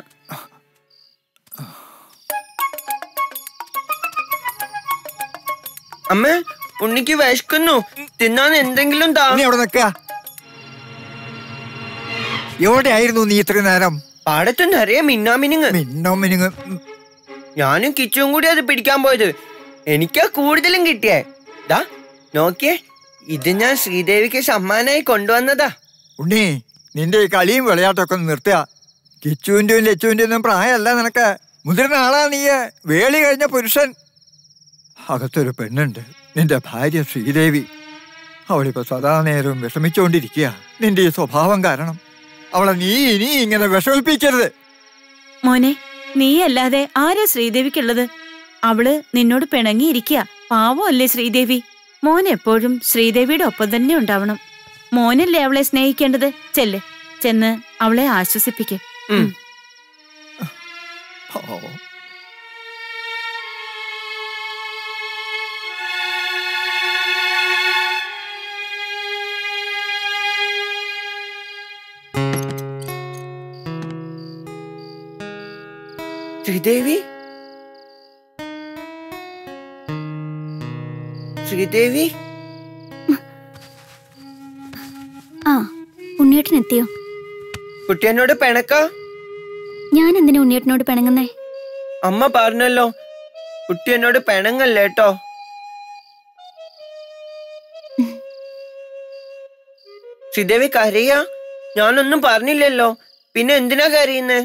അമ്മ ഉണ്ണിക്ക് വിശക്കുന്നു തിന്നാൻ എന്തെങ്കിലും താ നീ അവിടെ നിൽക്കുക എവിടെയായിരുന്നു നീ ഇത്രയും നേരം പാടത്ത് നിറയെ മിന്നാമിനുങ്ങ് മിന്നോ മിനുങ്ങ് ഞാനും കിച്ചും കൂടി അത് പിടിക്കാൻ പോയത് എനിക്കാ കൂടുതലും കിട്ടിയേ ദാ നോക്കിയേ ഇത് ഞാൻ ശ്രീദേവിക്ക് സമ്മാനായി കൊണ്ടുവന്നതാ ഉണ്ണി നിന്റെ ഈ കളിയും വിളയാട്ടൊക്കെ ഒന്ന് നിർത്തുക കിച്ചുവിന്റെയും ലച്ചുവിന്റെയും ഒന്നും പ്രായമല്ല നിനക്ക് മുതിർന്ന ആളാ നീ വേളി കഴിഞ്ഞ പുരുഷൻ അകത്തൊരു പെണ്ണുണ്ട് നിന്റെ ഭാര്യ ശ്രീദേവി അവളിപ്പോ സദാ നേരവും വിഷമിച്ചുകൊണ്ടിരിക്കുക നിന്റെ ഈ സ്വഭാവം കാരണം അവളെ നീ ഇനി ഇങ്ങനെ വിഷമിപ്പിക്കരുത് മോനെ നീയല്ലാതെ ആരാ ശ്രീദേവിക്കുള്ളത് അവള് നിന്നോട് പിണങ്ങിയിരിക്കുക പാവമല്ലേ ശ്രീദേവി മോൻ എപ്പോഴും ശ്രീദേവിയുടെ ഒപ്പം തന്നെ ഉണ്ടാവണം മോനല്ലേ അവളെ സ്നേഹിക്കേണ്ടത് ചെല്ല് ചെന്ന് അവളെ ആശ്വസിപ്പിക്ക് ഉം. പാവം. ശ്രീദേവി ശ്രീദേവി ആ ഉണ്ണിയേട്ടൻ എത്തിയോ കുട്ടി എന്നോട് പിണക്ക ഞാൻ എന്തിനാ ഉണ്ണിയേട്ടനോട് പിണങ്ങുന്നേ അമ്മ പറഞ്ഞല്ലോ കുട്ടി എന്നോട് പിണങ്ങല്ലേ കേട്ടോ ശ്രീദേവി കരയാ ഞാനൊന്നും പറഞ്ഞില്ലല്ലോ പിന്നെ എന്തിനാ കരയുന്നേ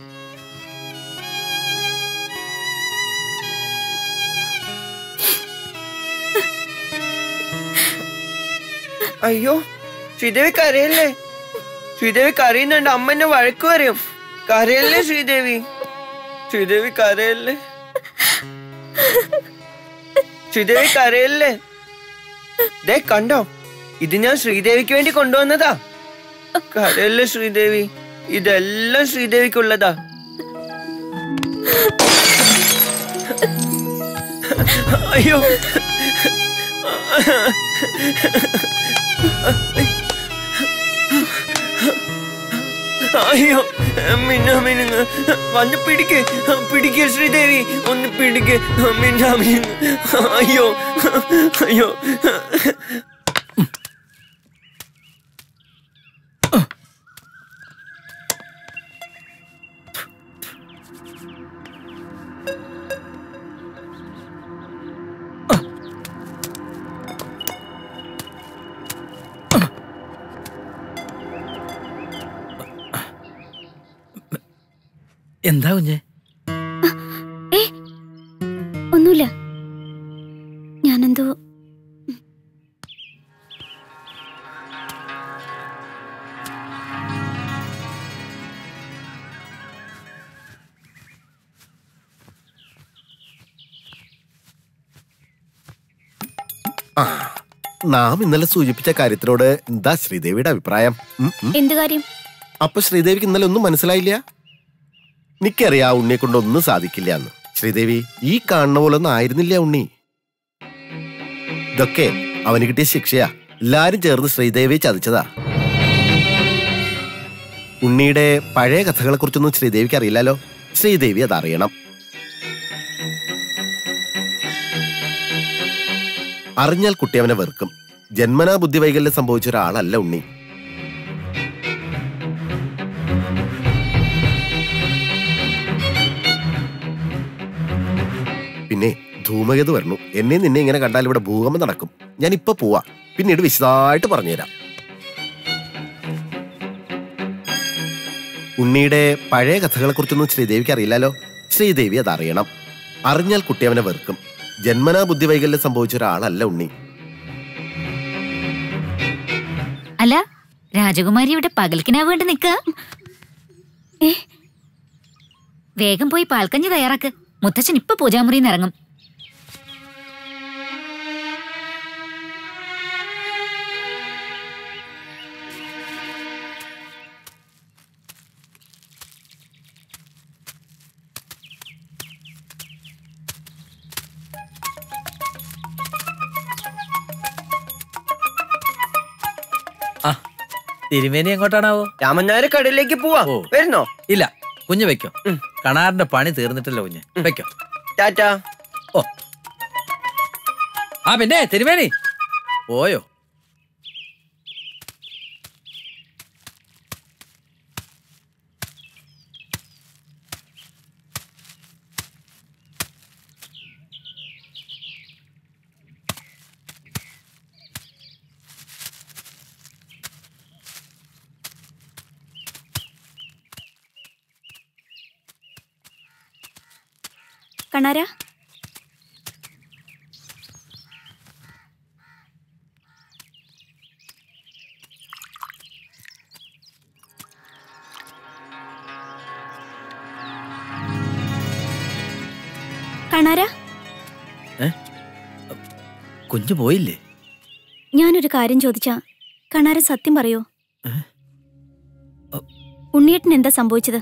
അയ്യോ ശ്രീദേവി കരയല്ലേ ശ്രീദേവി കരയുന്നുണ്ട് അമ്മ എന്നെ വഴക്ക് പറയും കരയല്ലേ ശ്രീദേവി ശ്രീദേവി കരയല്ലേ ശ്രീദേവി കരയല്ലേ ദേ കണ്ടോ ഇത് ഞാൻ ശ്രീദേവിക്ക് വേണ്ടി കൊണ്ടുവന്നതാ കരയല്ലേ ശ്രീദേവി ഇതെല്ലാം ശ്രീദേവിക്കുള്ളതാ അയ്യോ അയ്യോ മിന്ന മിനുങ്ങ് വന്ന് പിടിക്ക് പിടിക്ക് ശ്രീദേവി ഒന്ന് പിടിക്ക് മിന്ന മിനുങ്ങ് അയ്യോ അയ്യോ എന്താ കുഞ്ഞെ ഏ ഒന്നുമില്ല ഞാനെന്തോ ആ നാം ഇന്നലെ സൂചിപ്പിച്ച കാര്യത്തിനോട് എന്താ ശ്രീദേവിയുടെ അഭിപ്രായം ഉം, ഉം. എന്ത് കാര്യം അപ്പൊ ശ്രീദേവിക്ക് ഇന്നലെ ഒന്നും മനസ്സിലായില്ല നിക്കറിയാ ഉണ്ണിയെ കൊണ്ട് ഒന്നും സാധിക്കില്ല എന്ന് ശ്രീദേവി ഈ കാണുന്ന പോലെ ഒന്നും ആയിരുന്നില്ല ഉണ്ണി ഇതൊക്കെ അവന് കിട്ടിയ ശിക്ഷയാ എല്ലാരും ചേർന്ന് ശ്രീദേവിയെ ചതിച്ചതാ ഉണ്ണിയുടെ പഴയ കഥകളെ കുറിച്ചൊന്നും ശ്രീദേവിക്ക് അറിയില്ലല്ലോ ശ്രീദേവി അതറിയണം അറിഞ്ഞാൽ കുട്ടി അവനെ വെറുക്കും ജന്മനാ ബുദ്ധിവൈകല്യം സംഭവിച്ച ഒരാളല്ല ഉണ്ണി പിന്നെ ധൂമകേതു വരണു എന്നെ നിന്നെ ഇങ്ങനെ കണ്ടാൽ ഇവിടെ ഭൂകമ്പം നടക്കും ഞാൻ ഇപ്പൊ പോവാ പിന്നീട് വിശദമായിട്ട് പറഞ്ഞുതരാം ഉണ്ണിയുടെ പഴയ കഥകളെ കുറിച്ചൊന്നും ശ്രീദേവിക്ക് അറിയില്ലല്ലോ ശ്രീദേവി അതറിയണം അറിഞ്ഞാൽ കുട്ടി അവനെ വെറുക്കും ജന്മനാ ബുദ്ധിവൈകല്യം സംഭവിച്ച ഒരാളല്ല ഉണ്ണി അല്ല രാജകുമാരി ഇവിടെ പകൽക്കിനാ വേണ്ടി നിക്ക വേഗം പോയി പാൽക്കഞ്ഞി തയ്യാറാക്ക് മുത്തച്ഛൻ ഇപ്പൊ പൂജാമുറിയിൽ ഇറങ്ങും തിരുമേനി എങ്ങോട്ടാണാവോ രാമനാര് കടയിലേക്ക് പോവാ വരുന്നോ ഇല്ല കുഞ്ഞ് വെക്കോ കണാറിന്റെ പണി തീർന്നിട്ടില്ല കുഞ്ഞ് വെക്കോ ടാറ്റാ ഓ ആ പിന്നെ തിരുമേനി പോയോ കണാര കണാര കുഞ്ഞു പോയില്ലേ ഞാനൊരു കാര്യം ചോദിച്ചാ കണാരൻ സത്യം പറയോ ഉണ്ണിയേട്ടൻ എന്താ സംഭവിച്ചത്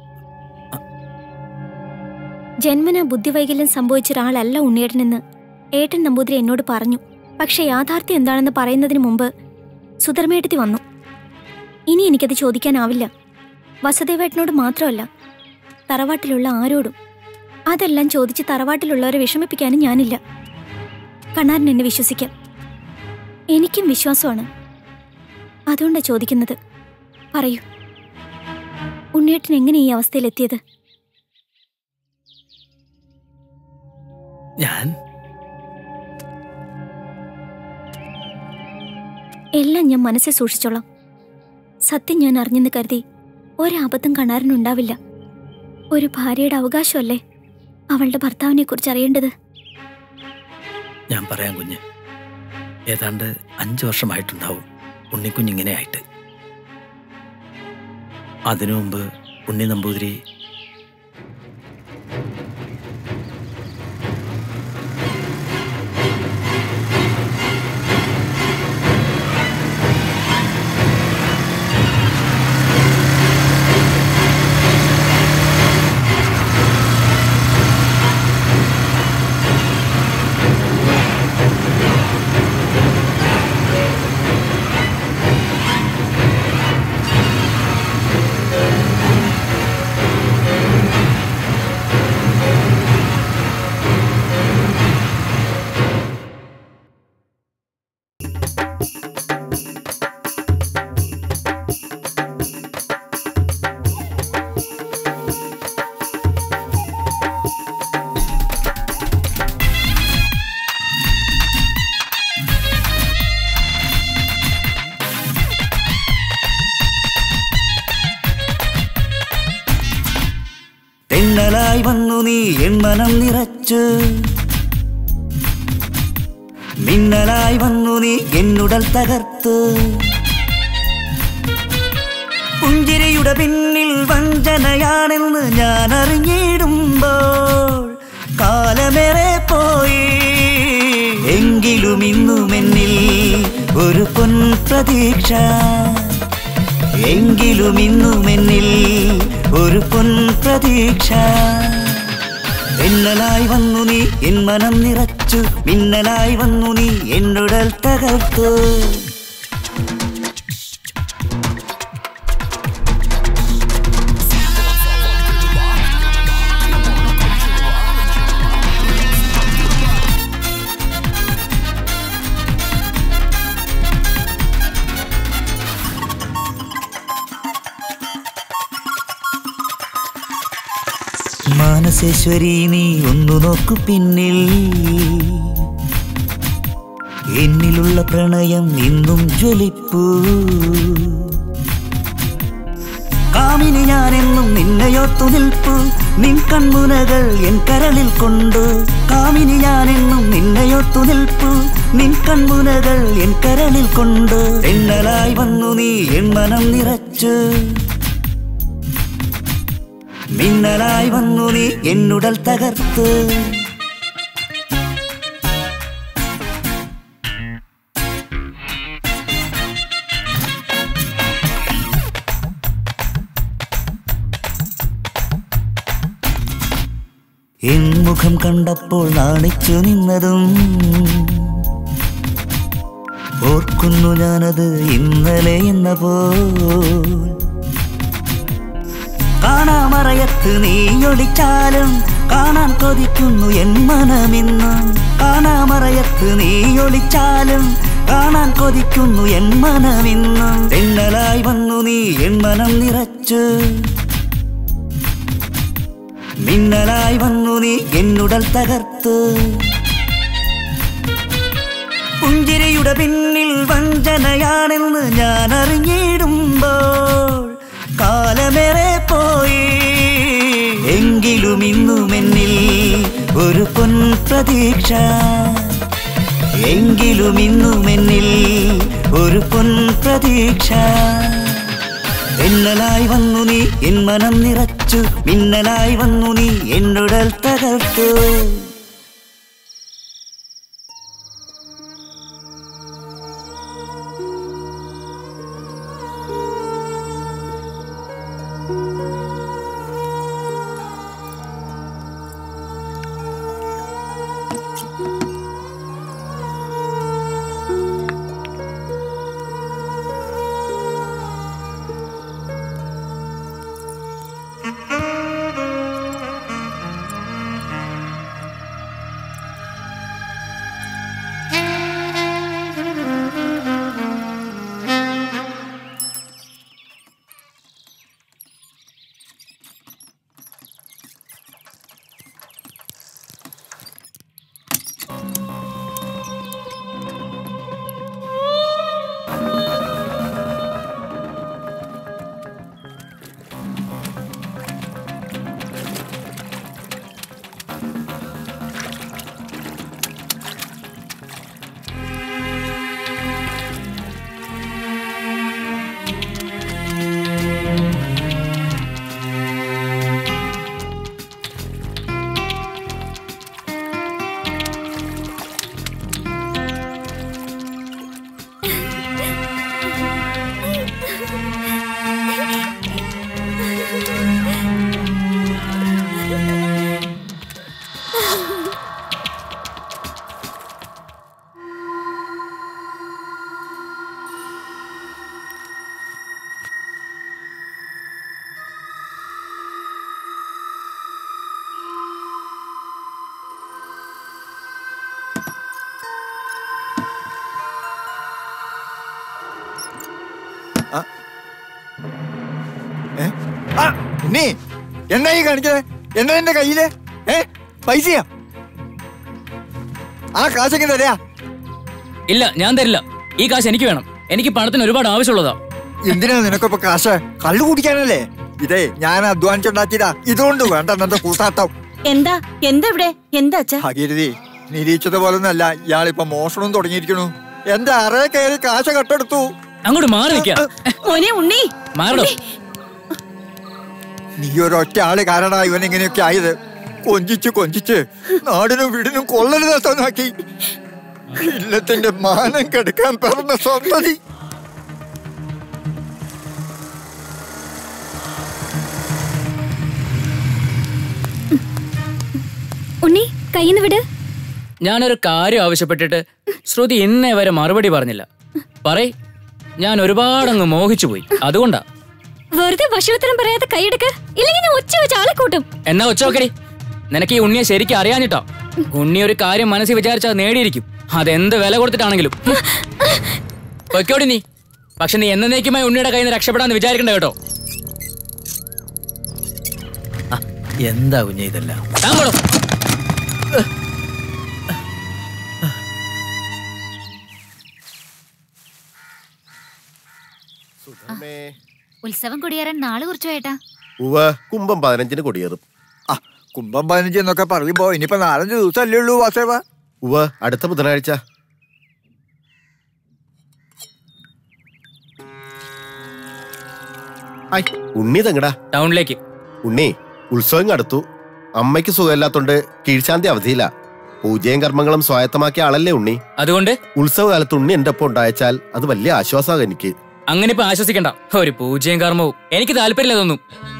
ജന്മന ബുദ്ധിവൈകല്യം സംഭവിച്ച ഒരാളല്ല ഉണ്ണിയേട്ടനെന്ന് ഏട്ടൻ നമ്പൂതിരി എന്നോട് പറഞ്ഞു പക്ഷെ യാഥാർത്ഥ്യം എന്താണെന്ന് പറയുന്നതിന് മുമ്പ് സുധർമ്മേട്ടത്തി വന്നു ഇനി എനിക്കത് ചോദിക്കാനാവില്ല വസുദേവേട്ടനോട് മാത്രമല്ല തറവാട്ടിലുള്ള ആരോടും അതെല്ലാം ചോദിച്ച് തറവാട്ടിലുള്ളവരെ വിഷമിപ്പിക്കാനും ഞാനില്ല കണ്ണാരൻ എന്നെ വിശ്വസിക്കാം എനിക്കും വിശ്വാസമാണ് അതുകൊണ്ടാ ചോദിക്കുന്നത് പറയൂ ഉണ്ണിയേട്ടൻ എങ്ങനെ ഈ അവസ്ഥയിലെത്തിയത് ഞാൻ എല്ലാം ഞാൻ മനസ്സിൽ സൂക്ഷിച്ചോളാം സത്യം ഞാൻ അറിഞ്ഞെന്ന് കരുതി ഒരബദ്ധം കണാറിനുണ്ടാവില്ല ഒരു ഭാര്യയുടെ അവകാശമല്ലേ അവളുടെ ഭർത്താവിനെ കുറിച്ച് അറിയേണ്ടത് ഞാൻ പറയാം കുഞ്ഞ് ഏതാണ്ട് അഞ്ചു വർഷമായിട്ടുണ്ടാവും ഉണ്ണിക്കുഞ്ഞിങ്ങനെ ആയിട്ട് അതിനു മുമ്പ് ഉണ്ണി നമ്പൂതിരി തെന്നലായി വന്നു നീ എൻ മനം നിറച്ചു മിന്നലായി വന്നു നീ എന്നുടൽ തകർത്തു പുഞ്ചിരിയുടെ പിന്നിൽ വഞ്ചനയാണെന്ന് ഞാൻ അറിഞ്ഞിടുമ്പോൾ കാലമേറെ പോയി എങ്കിലും ഇന്നും എന്നിൽ ഒരു പൊൻ പ്രതീക്ഷ എങ്കിലും ഇന്നും എന്നിൽ ഒരു പൊൻ പ്രതീക്ഷ മിന്നലായി വന്നു നീ എൻ മനം നിറച്ചു മിന്നലായി വന്നു നീ എന്നുടൽ തകർത്തു മാനസേശ്വരി നീ ഒന്നു നോക്കു പിന്നിൽ എന്നിലുള്ള പ്രണയം ഇന്നും ജ്വലിപ്പൂ കാമിനി ഞാനെന്നും നിന്നെയോർത്തു നിൽപ്പു നിൻ കൺമുനകൾ എൻ കരളിൽ കൊണ്ടു കാമിനി ഞാനെന്നും നിന്നെയോർത്തു നിൽപ്പു നിൻ കൺമുനകൾ എൻ കരളിൽ കൊണ്ടു എണ്ണലായി വന്നു നീ എൻ മനം നിറച്ചു മിന്നലായി വന്നു നീ എന്നുടൽ തകർത്ത് എൻ മുഖം കണ്ടപ്പോൾ നാണിച്ചു നിന്നതും ഓർക്കുന്നു ഞാനത് ഇന്നലെ എന്ന പോൽ കാണാമറയത്ത് നീ ഒളിച്ചാലും കാണാൻ കൊതിക്കുന്നു എൻ മനമിന്നും കാണാമറയത്ത് നീ ഒളിച്ചാലും കാണാൻ കൊതിക്കുന്നു എൻ മനമിന്നും തെന്നലായി വന്നു നീ എൻ മനം നിറച്ചു മിന്നലായി വന്നു നീ എന്നുടൽ തകർത്തു പുഞ്ചിരിയുടെ പിന്നിൽ വഞ്ചനയാണെന്ന് ഞാൻ അറിഞ്ഞിടുമ്പോൾ കാലമേറെ പോയി എങ്കിലും ഇന്നും എന്നിൽ ഒരു പൊൻ പ്രതീക്ഷ എങ്കിലും ഇന്നും എന്നിൽ ഒരു പൊൻ പ്രതീക്ഷ തെന്നലായി വന്നു നീ എൻ മനം നിറച്ചു മിന്നലായി വന്നു നീ എന്നുടൽ തകർത്തു ഉണ്ണി എന്നാ ഈ കാണിക്കണേ എന്നാ എന്റെ കയ്യില് ഏ പൈസയാ ആ കാശൊക്കെ തരാ ഇല്ല ഞാൻ തരില്ല ഈ കാശ് എനിക്ക് വേണം എനിക്ക് പണത്തിന് ഒരുപാട് ആവശ്യമുള്ളതാ എന്തിനാ നിനക്കിപ്പോ കാശ് കള്ളു കുടിക്കാനല്ലേ ഇതേ ഞാൻ അധ്വാനിച്ചുണ്ടാക്കിയതാ ഇതുകൊണ്ട് വേണ്ട എന്നെ കൂട്ടാട്ടം എന്താ എന്താ ഇവിടെ എന്താ അച്ഛാ ഭഗീരഥി നിരീക്ഷിച്ച പോലൊന്നല്ല ഇയാളിപ്പോ മോഷണം തുടങ്ങിയിരിക്കണു എന്റെ അറയെ കയറി കാശ കട്ടെടുത്തു അങ്ങോട്ട് മാറി നിൽക്കാം മോനെ ഉണ്ണി മാറടോ നീ ഒരൊറ്റ ആള് കാരണ ഇവൻ ഇങ്ങനെയൊക്കെ ആയത് കൊഞ്ചിച്ച് കൊഞ്ചിച്ച് നാടിനും വീടിനും കൊള്ളരുതാക്കി ഇല്ലത്തിന്റെ മാനം കെടുക്കാൻ പിറന്ന സന്തതി ഉണ്ണി കയ്യിന്ന് വിട് ഞാനൊരു കാര്യം ആവശ്യപ്പെട്ടിട്ട് ശ്രുതി ഇന്നേ വരെ മറുപടി പറഞ്ഞില്ല പറയ് ഞാൻ ഒരുപാടങ്ങ് മോഹിച്ചു പോയി അതുകൊണ്ടാ വെറുതെ ഭക്ഷണത്തിനും പറയാതെ കൈയെടുക്ക് ഇല്ലെങ്കിൽ ഞാൻ ഒച്ച വെച്ച് ആളെ കൂട്ടും എന്നാ ഒച്ചോക്കടി നിനക്ക് ഈ ഉണ്ണിയെ ശരിക്കും അറിയാഞ്ഞിട്ടോ ഉണ്ണി ഒരു കാര്യം മനസ്സിൽ വിചാരിച്ചാൽ അത് നേടിയിരിക്കും അതെന്ത് വില കൊടുത്തിട്ടാണെങ്കിലും പൊയ്ക്കോടി നീ പക്ഷെ നീ എന്നേക്കുമായി ഉണ്ണിയുടെ കയ്യിൽ നിന്ന് രക്ഷപ്പെടാന്ന് വിചാരിക്കണ്ട കേട്ടോ എന്താ കുഞ്ഞ ഇതെല്ലാം താൻ പോടോ. ഉത്സവം കൊടിയേറാൻ നാളെ കുറിച്ചു ഏട്ടാ ഉവ്വ് കുംഭം പതിനഞ്ചിന് കൊടിയേറും ആ കുംഭം പതിനഞ്ച് എന്നൊക്കെ പറയുമ്പോ ഇനിയിപ്പോ നാലഞ്ച് ദിവസമല്ലേ ഉള്ളൂ വാസേവ ഉവ്വ് അടുത്ത ബുധനാഴ്ച ഹായ്, ഉണ്ണി തെങ്ങടാ ടൗണിലേക്ക് ഉണ്ണി ഉത്സവം അടുത്തു അമ്മയ്ക്ക് സുഖമില്ലാത്തോണ്ട് കീഴ്ശാന്തി അവധിയില്ല പൂജയും കർമ്മങ്ങളും സ്വായത്തമാക്കിയ ആളല്ലേ ഉണ്ണി അതുകൊണ്ട് ഉത്സവകാലത്ത് ഉണ്ണി എന്റെ ഒപ്പം ഉണ്ടായച്ചാൽ അത് വലിയ ആശ്വാസമാണ് എനിക്ക് അങ്ങനെ ഇപ്പൊ ആശ്വസിക്കണ്ട ഒരു പൂജയും കർമ്മവും എനിക്ക് താല്പര്യമില്ല തോന്നും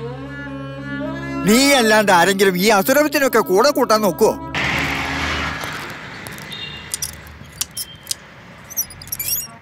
നീ അല്ലാണ്ട് ആരെങ്കിലും ഈ അസുരത്തിനൊക്കെ കൂടെ കൂട്ടാൻ നോക്കുവോ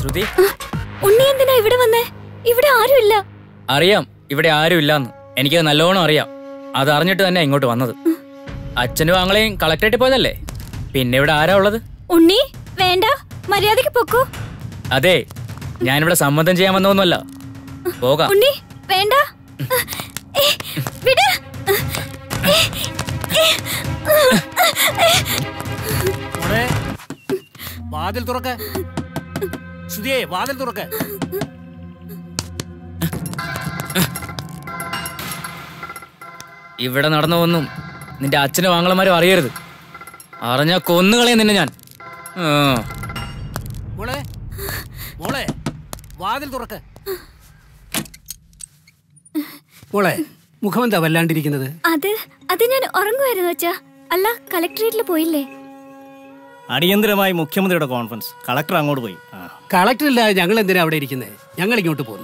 ശ്രുതി ഉണ്ണി എന്തിനാ ഇവിടെ വന്നേ ഇവിടെ ആരുമില്ല അറിയാം ഇവിടെ ആരും ഇല്ലാന്ന് എനിക്കത് നല്ലോണം അറിയാം അത് അറിഞ്ഞിട്ട് തന്നെ ഇങ്ങോട്ട് വന്നത് അച്ഛനും ആങ്ങളെയും കളക്ടറേറ്റിൽ പോയതല്ലേ പിന്നെ ഇവിടെ ആരാ ഉള്ളത് ഉണ്ണി വേണ്ട മര്യാദക്ക് പൊക്കോ അതെ ഞാനിവിടെ സമ്മതം ചെയ്യാൻ വന്നതൊന്നുമല്ല പോകാം ഉണ്ണി വേണ്ട ഏ, വിട് ഏ, ഏ, മോളെ വാതിൽ തുറക്ക ശ്രുതിയെ വാതിൽ തുറക്ക ഇവിടെ നടന്നതൊന്നും നിന്റെ അച്ഛനും ആങ്ങളമാരും അറിയരുത് അറിഞ്ഞ കൊന്നുകളയും നിന്നെ ഞാൻ ആ. മോളെ മോളെ വാതിൽ തുറക്ക മോളെ മുഖമെന്താ വല്ലാണ്ടിരിക്കുന്നത് അത് അത് ഞാൻ ഉറങ്ങുമായിരുന്നു അച്ഛാ അല്ല കളക്ടറേറ്റിൽ പോയില്ലേ അടിയന്തരമായി മുഖ്യമന്ത്രിയുടെ കോൺഫറൻസ് കളക്ടർ അങ്ങോട്ട് പോയി ആ. കളക്ടറില്ലാതെ ഞങ്ങൾ എന്തിനാ അവിടെ ഇരിക്കുന്നത് ഞങ്ങൾ ഇങ്ങോട്ട് പോന്നു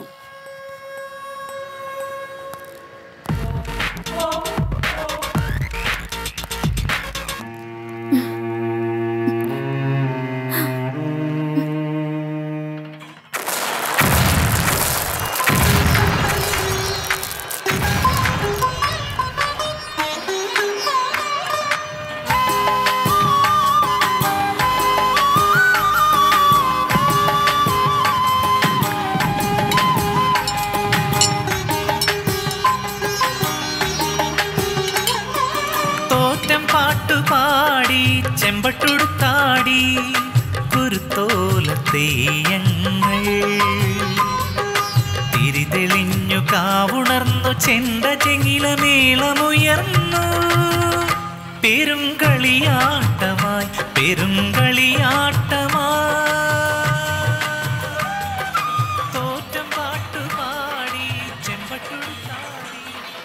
തോറ്റം പാട്ടുപാടി ചെമ്പട്ടുടുത്താടി കുരുത്തോല തെയ്യങ്ങൾ തിരിതെളിഞ്ഞു കാവുണർന്നു ചെണ്ട ചെങ്ങില മേളമുയർന്നു പെരുങ്കളിയാട്ടമായി പെരുങ്കളിയാട്ടമായി തോറ്റം പാട്ടുപാടി ചെമ്പട്ടുടുത്താടി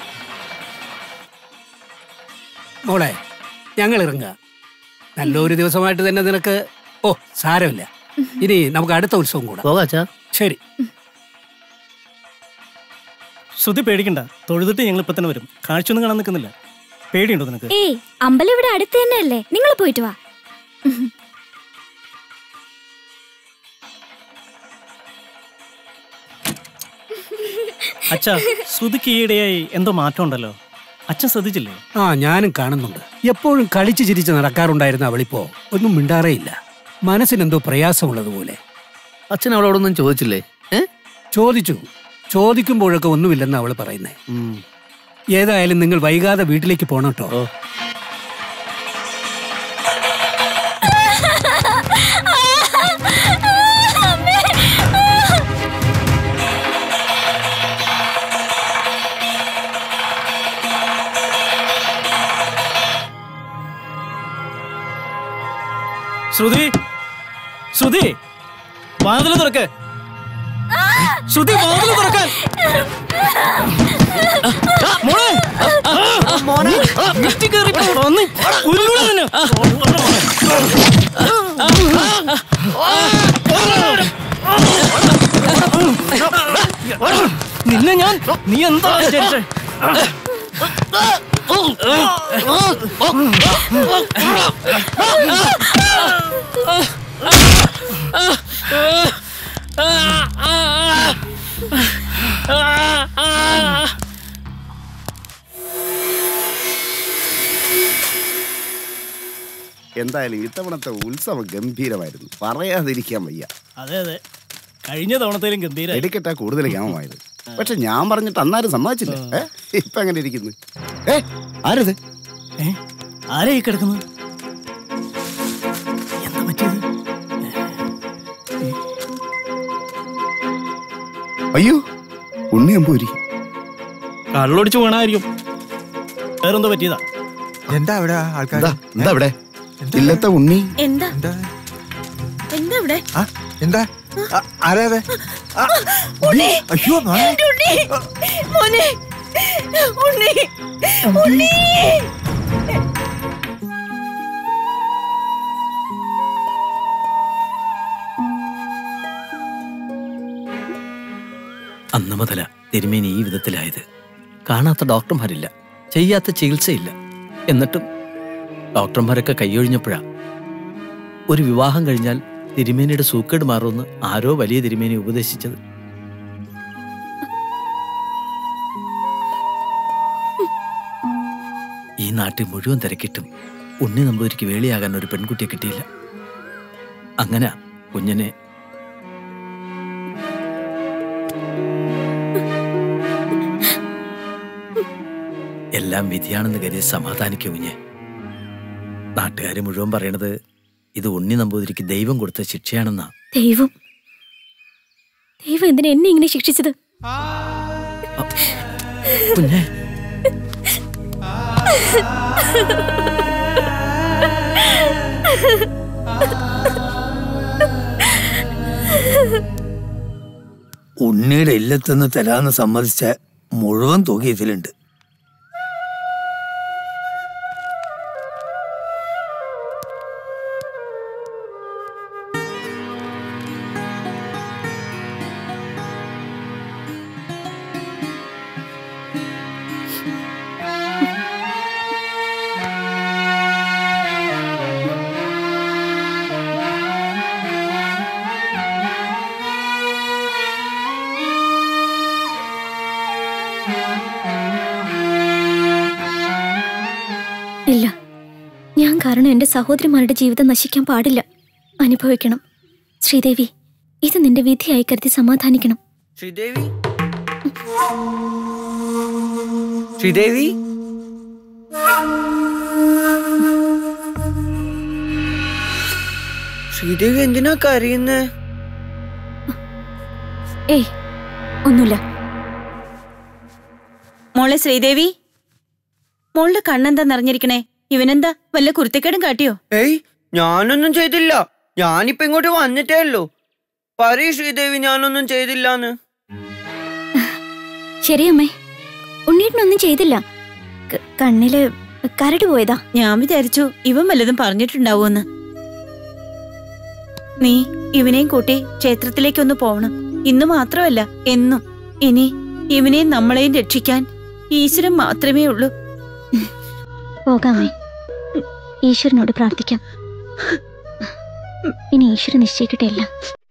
മോളെ ഞങ്ങൾ ഇറങ്ങുക നല്ലൊരു ദിവസമായിട്ട് തന്നെ നിനക്ക് ഓ സാരമില്ല ഇനി നമുക്ക് അടുത്ത ഉത്സവം കൂടാ പോകാച്ചാ ശരി ശ്രുതി പേടിക്കണ്ട തൊഴുതിട്ട് ഞങ്ങൾ ഇപ്പൊ തന്നെ വരും കാഴ്ചയൊന്നും കാണാൻ നിൽക്കുന്നില്ല പേടിയുണ്ടോ നിനക്ക് ഏയ് അമ്പലം ഇവിടെ അടുത്ത് തന്നെയല്ലേ നിങ്ങൾ പോയിട്ട് വാ അച്ഛാ ശ്രുതിക്ക് ഈയിടെയായി എന്തോ മാറ്റം ഉണ്ടല്ലോ അച്ഛൻ ശ്രദ്ധിച്ചില്ലേ ആ ഞാനും കാണുന്നുണ്ട് എപ്പോഴും കളിച്ചു ചിരിച്ച് നടക്കാറുണ്ടായിരുന്ന അവളിപ്പോ ഒന്നും മിണ്ടാറേയില്ല മനസ്സിനെന്തോ പ്രയാസമുള്ളതുപോലെ അച്ഛൻ അവളോടൊന്നും ചോദിച്ചില്ലേ ചോദിച്ചു ചോദിക്കുമ്പോഴൊക്കെ ഒന്നുമില്ലെന്ന് അവൾ പറയുന്നേ ഏതായാലും നിങ്ങൾ വൈകാതെ വീട്ടിലേക്ക് പോണട്ടോ ശ്രുതി ശ്രുതി വാതിൽ തുറക്ക് ശ്രുതി വാതിൽ തുറക്കാൻ മോളെ മോനെ നെറ്റി കയറി വന്ന് കുരുങ്ങുള്ള നിന്നെ നിന്നെ ഞാൻ നീ എന്താ വിചാരിച്ചേ എന്തായാലും ഇത്തവണത്തെ ഉത്സവം ഗംഭീരമായിരുന്നു പറയാതിരിക്കാൻ വയ്യ അതെ അതെ കഴിഞ്ഞ തവണത്തേലും ഗംഭീര വെടിക്കെട്ടാ കൂടുതൽ ക്യാമമായത് പക്ഷെ ഞാൻ പറഞ്ഞിട്ട് അന്നാരും സമ്മതിച്ചില്ല ഏ ഇപ്പൊ എങ്ങനെ ഇരിക്കുന്നു ഏ ആരത് ആരാ ഈ കിടക്കുന്നത് എന്താ പറ്റിയത് അയ്യോ ഉണ്ണിയമ്പൂരി കള്ളൊടിച്ച് വീണായിരിക്കും വേറെന്തോ പറ്റിയതാ എന്താ അവിടെ ആൾക്കാർ എന്താ എന്താ ഇവിടെ ഇല്ലത്തെ ഉണ്ണി എന്താ എന്താ ഇവിടെ ആ, എന്താ ആ, ആരാ അത്? ആ, ഉണ്ണി അയ്യോ മോനെ. എന്റെ ഉണ്ണി മോനെ ഉണ്ണി ഉണ്ണി അന്ന് മുതല തിരുമേനി ഈ വിധത്തിലായത് കാണാത്ത ഡോക്ടർമാരില്ല ചെയ്യാത്ത ചികിത്സയില്ല എന്നിട്ടും ഡോക്ടർമാരൊക്കെ കൈയൊഴിഞ്ഞപ്പോഴാ ഒരു വിവാഹം കഴിഞ്ഞാൽ തിരുമേനിയുടെ സൂക്കേട് മാറുമെന്ന് ആരോ വലിയ തിരുമേനി ഉപദേശിച്ചത് ഈ നാട്ടിൽ മുഴുവൻ തിരക്കിട്ടും ഉണ്ണി നമ്പൂതിരിക്ക് വേളിയാകാൻ ഒരു പെൺകുട്ടിയെ കിട്ടിയില്ല അങ്ങനെ കുഞ്ഞിനെ എല്ലാം വിധിയാണെന്ന് കരുതി സമാധാനിക്കും കുഞ്ഞെ നാട്ടുകാർ മുഴുവൻ പറയണത് ഇത് ഉണ്ണി നമ്പൂതിരിക്ക് ദൈവം കൊടുത്ത ശിക്ഷയാണെന്നാ ദൈവം ദൈവം എന്തിനാ എന്നെ ഇങ്ങനെ ശിക്ഷിച്ചത് കുഞ്ഞെ ഉണ്ണിയുടെ ഇല്ലത്തുനിന്ന് തരാന്ന് സമ്മതിച്ച മുഴുവൻ തുക ഇതിലുണ്ട് ഇല്ല ഞാൻ കാരണം എന്റെ സഹോദരിമാരുടെ ജീവിതം നശിക്കാൻ പാടില്ല അനുഭവിക്കണം ശ്രീദേവി ഇത് നിന്റെ വിധിയായി കരുതി സമാധാനിക്കണം ശ്രീദേവി ശ്രീദേവി ശ്രീദേവി എന്തിനാ കരയുന്നേ ഏയ് ഒന്നുമില്ല മോളെ ശ്രീദേവി മോളുടെ കണ്ണെന്താ നിറഞ്ഞിരിക്കണേ ഇവനെന്താ വല്ല കുരുത്തക്കേടും കാട്ടിയോ ഏയ് ഞാനൊന്നും ചെയ്തില്ല ഞാനിപ്പോ ഇങ്ങോട്ട് വന്നിട്ടേ ഉള്ളൂ പറയൂ ശ്രീദേവി ഞാനൊന്നും ചെയ്തില്ലാന്ന് ശരിയമ്മേ ഉണ്ണീട്ടനൊന്നും ചെയ്തില്ല ക- കണ്ണില് കരട് പോയതാ ഞാൻ വിചാരിച്ചു ഇവൻ വല്ലതും പറഞ്ഞിട്ടുണ്ടാവുമെന്ന് നീ ഇവനെയും കൂട്ടി ക്ഷേത്രത്തിലേക്കൊന്ന് പോവണം ഇന്ന് മാത്രമല്ല എന്നും ഇനി ഇവനെയും നമ്മളെയും രക്ഷിക്കാൻ ഈശ്വരൻ മാത്രമേ ഉള്ളൂ പോകാമേ ഈശ്വരനോട് പ്രാർത്ഥിക്കാം ഇനി ഈശ്വരൻ നിശ്ചയിക്കട്ടെ എല്ലാം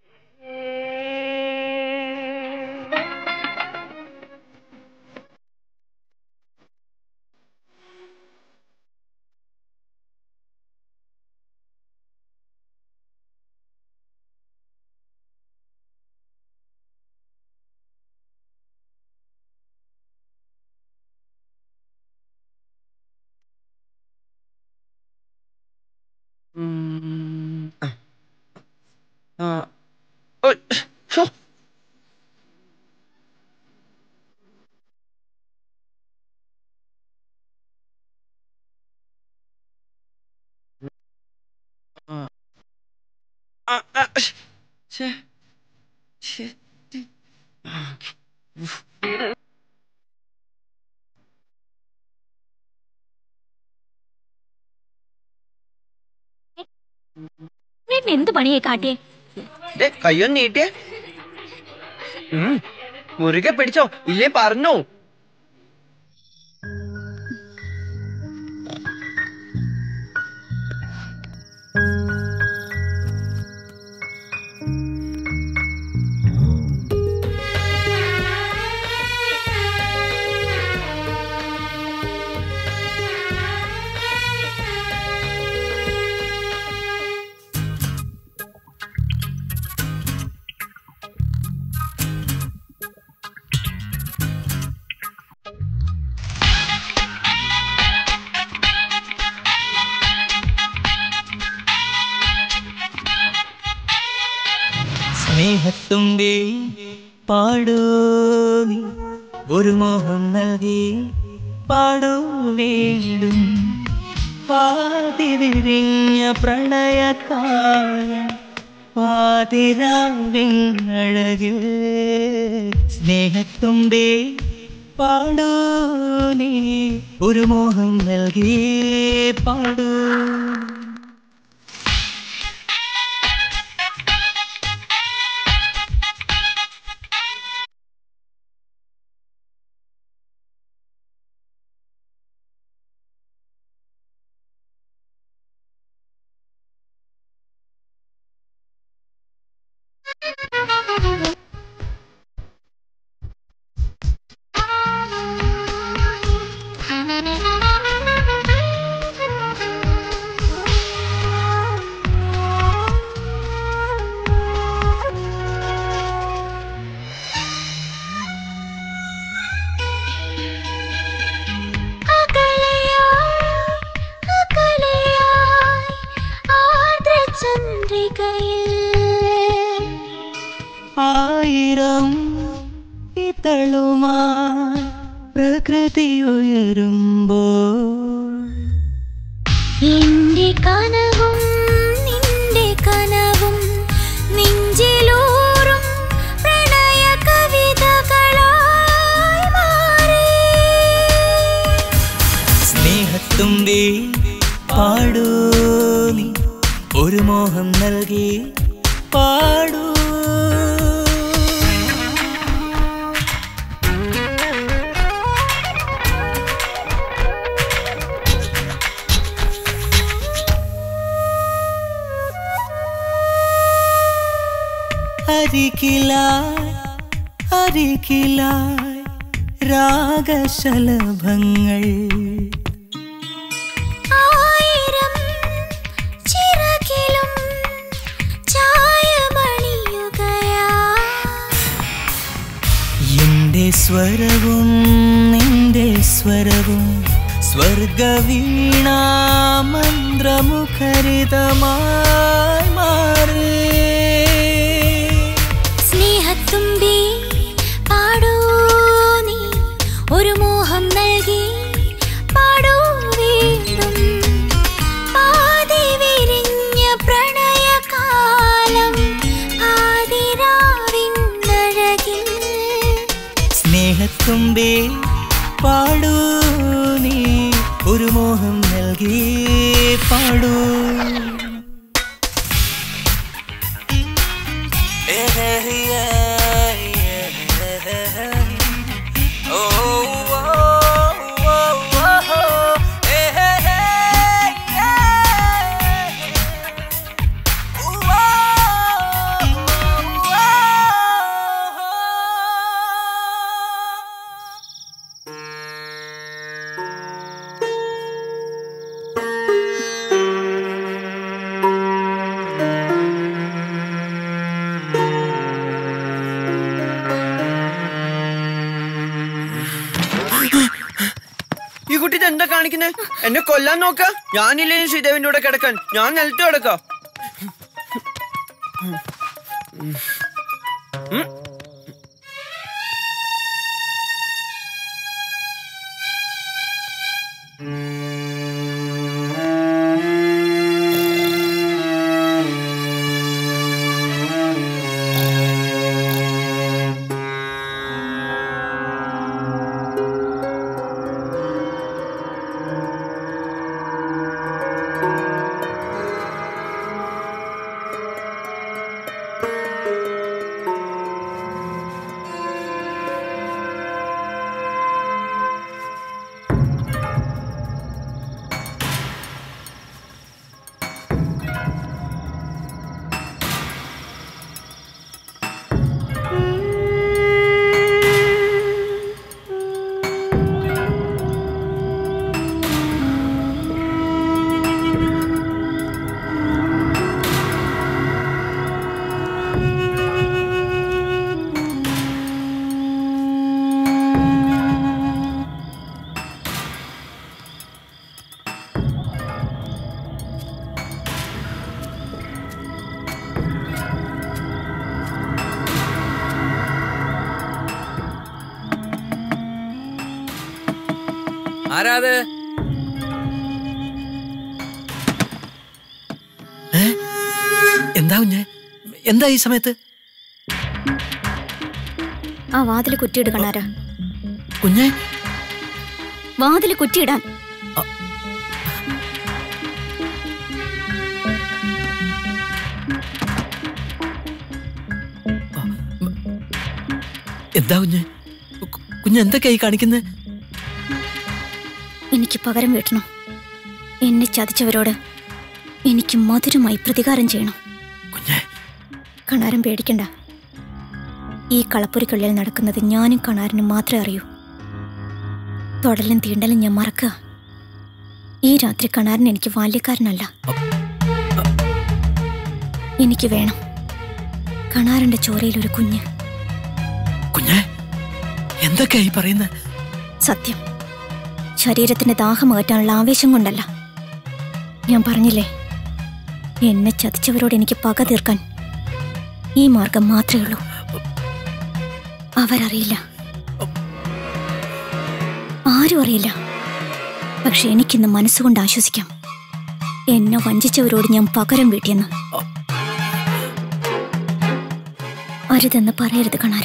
ആ ഓ, ഷോ. ആ. ആ, ആ, ശ്ശേ. ശ്ശേ. ആ. ഉഫ്. വീട്ടിൽ എന്ത് പണിയെ കാട്ടിയേ ദേ, കയ്യൊന്ന് നീട്ടിയേ ഉം. മുറുകെ പിടിച്ചോ ഇല്ലേ പറഞ്ഞോ സ്നേഹത്തുമ്പി പാടൂ നീ ഒരു മോഹം നൽകി പാടൂ വീണ്ടും പാതിരിഞ്ഞ പ്രണയക്കാലം പാതിരാവിനഴകിൽ സ്നേഹത്തുമ്പി പാടൂ നീ ഒരു മോഹം നൽകി പാടൂ ആയിരം ഇതളുമായി പ്രകൃതി ഉയരുമ്പോൾ എന്റെ കനവും നിന്റെ കനവും നെഞ്ചിലൂറും പ്രണയ കവിതകളായി മാറി സ്നേഹത്തുമ്പി പാടൂ നീ ഒരു മോഹം നൽകി പാടൂ അരികിലായി അരികിലായി രാഗശലഭങ്ങൾ ആയിരം ചിറകിലും ചായമണിയുകയാ എന്റെ സ്വരവും നിന്റെ സ്വരവും സ്വർഗവീണ മന്ത്രമുഖരിതമായി മാറി സ്നേഹത്തുമ്പി പാടൂ നീ ഒരു മോഹം നൽകി പാടൂ വീണ്ടും പാതി വിരിഞ്ഞ പ്രണയകാലം ആതിരാവിന്നഴകിൽ സ്നേഹത്തുമ്പി പാടൂ നീ ഒരു മോഹം നൽകി പാടൂ ഈ കുട്ടി ഇത് എന്താ കാണിക്കുന്നേ എന്നെ കൊല്ലാൻ നോക്ക ഞാനില്ലേ ശ്രീദേവിന്റെ കൂടെ കിടക്കാൻ ഞാൻ നിലത്ത് കിടക്കാം ആരാത് എന്താ കുഞ്ഞെ എന്താ ഈ സമയത്ത് ആ വാതിൽ കുറ്റിയിട് കണ്ണാരാ കുഞ്ഞെ വാതിൽ കുറ്റിയിടാൻ എന്താ കുഞ്ഞെ കു- കുഞ്ഞ് എന്തൊക്കെയായി കാണിക്കുന്നത് എനിക്ക് പകരം വീട്ടണം എന്നെ ചതിച്ചവരോട് എനിക്ക് മധുരമായി പ്രതികാരം ചെയ്യണം കണാരൻ പേടിക്കണ്ട ഈ കളപ്പുരയ്ക്കുള്ളിൽ നടക്കുന്നത് ഞാനും കണാരനും മാത്രമേ അറിയൂ തൊടലും തീണ്ടലും ഞാൻ മറക്കുക ഈ രാത്രി കണാരൻ എനിക്ക് ബാല്യക്കാരനല്ല എനിക്ക് വേണം കണാരന്റെ ചോരയിൽ ഒരു കുഞ്ഞ് കുഞ്ഞെ എന്തൊക്കെയായി പറയുന്നത് സത്യം ശരീരത്തിന്റെ ദാഹം അകറ്റാനുള്ള ആവേശം കൊണ്ടല്ല ഞാൻ പറഞ്ഞില്ലേ എന്നെ ചതിച്ചവരോട് എനിക്ക് പക തീർക്കാൻ ഈ മാർഗം മാത്രമേ ഉള്ളൂ അവരറിയില്ല ആരും അറിയില്ല പക്ഷെ എനിക്കിന്ന് മനസ്സുകൊണ്ട് ആശ്വസിക്കാം എന്നെ വഞ്ചിച്ചവരോട് ഞാൻ പകരം വീട്ടിയെന്ന് അരുതെന്ന് പറയരുത് കണാര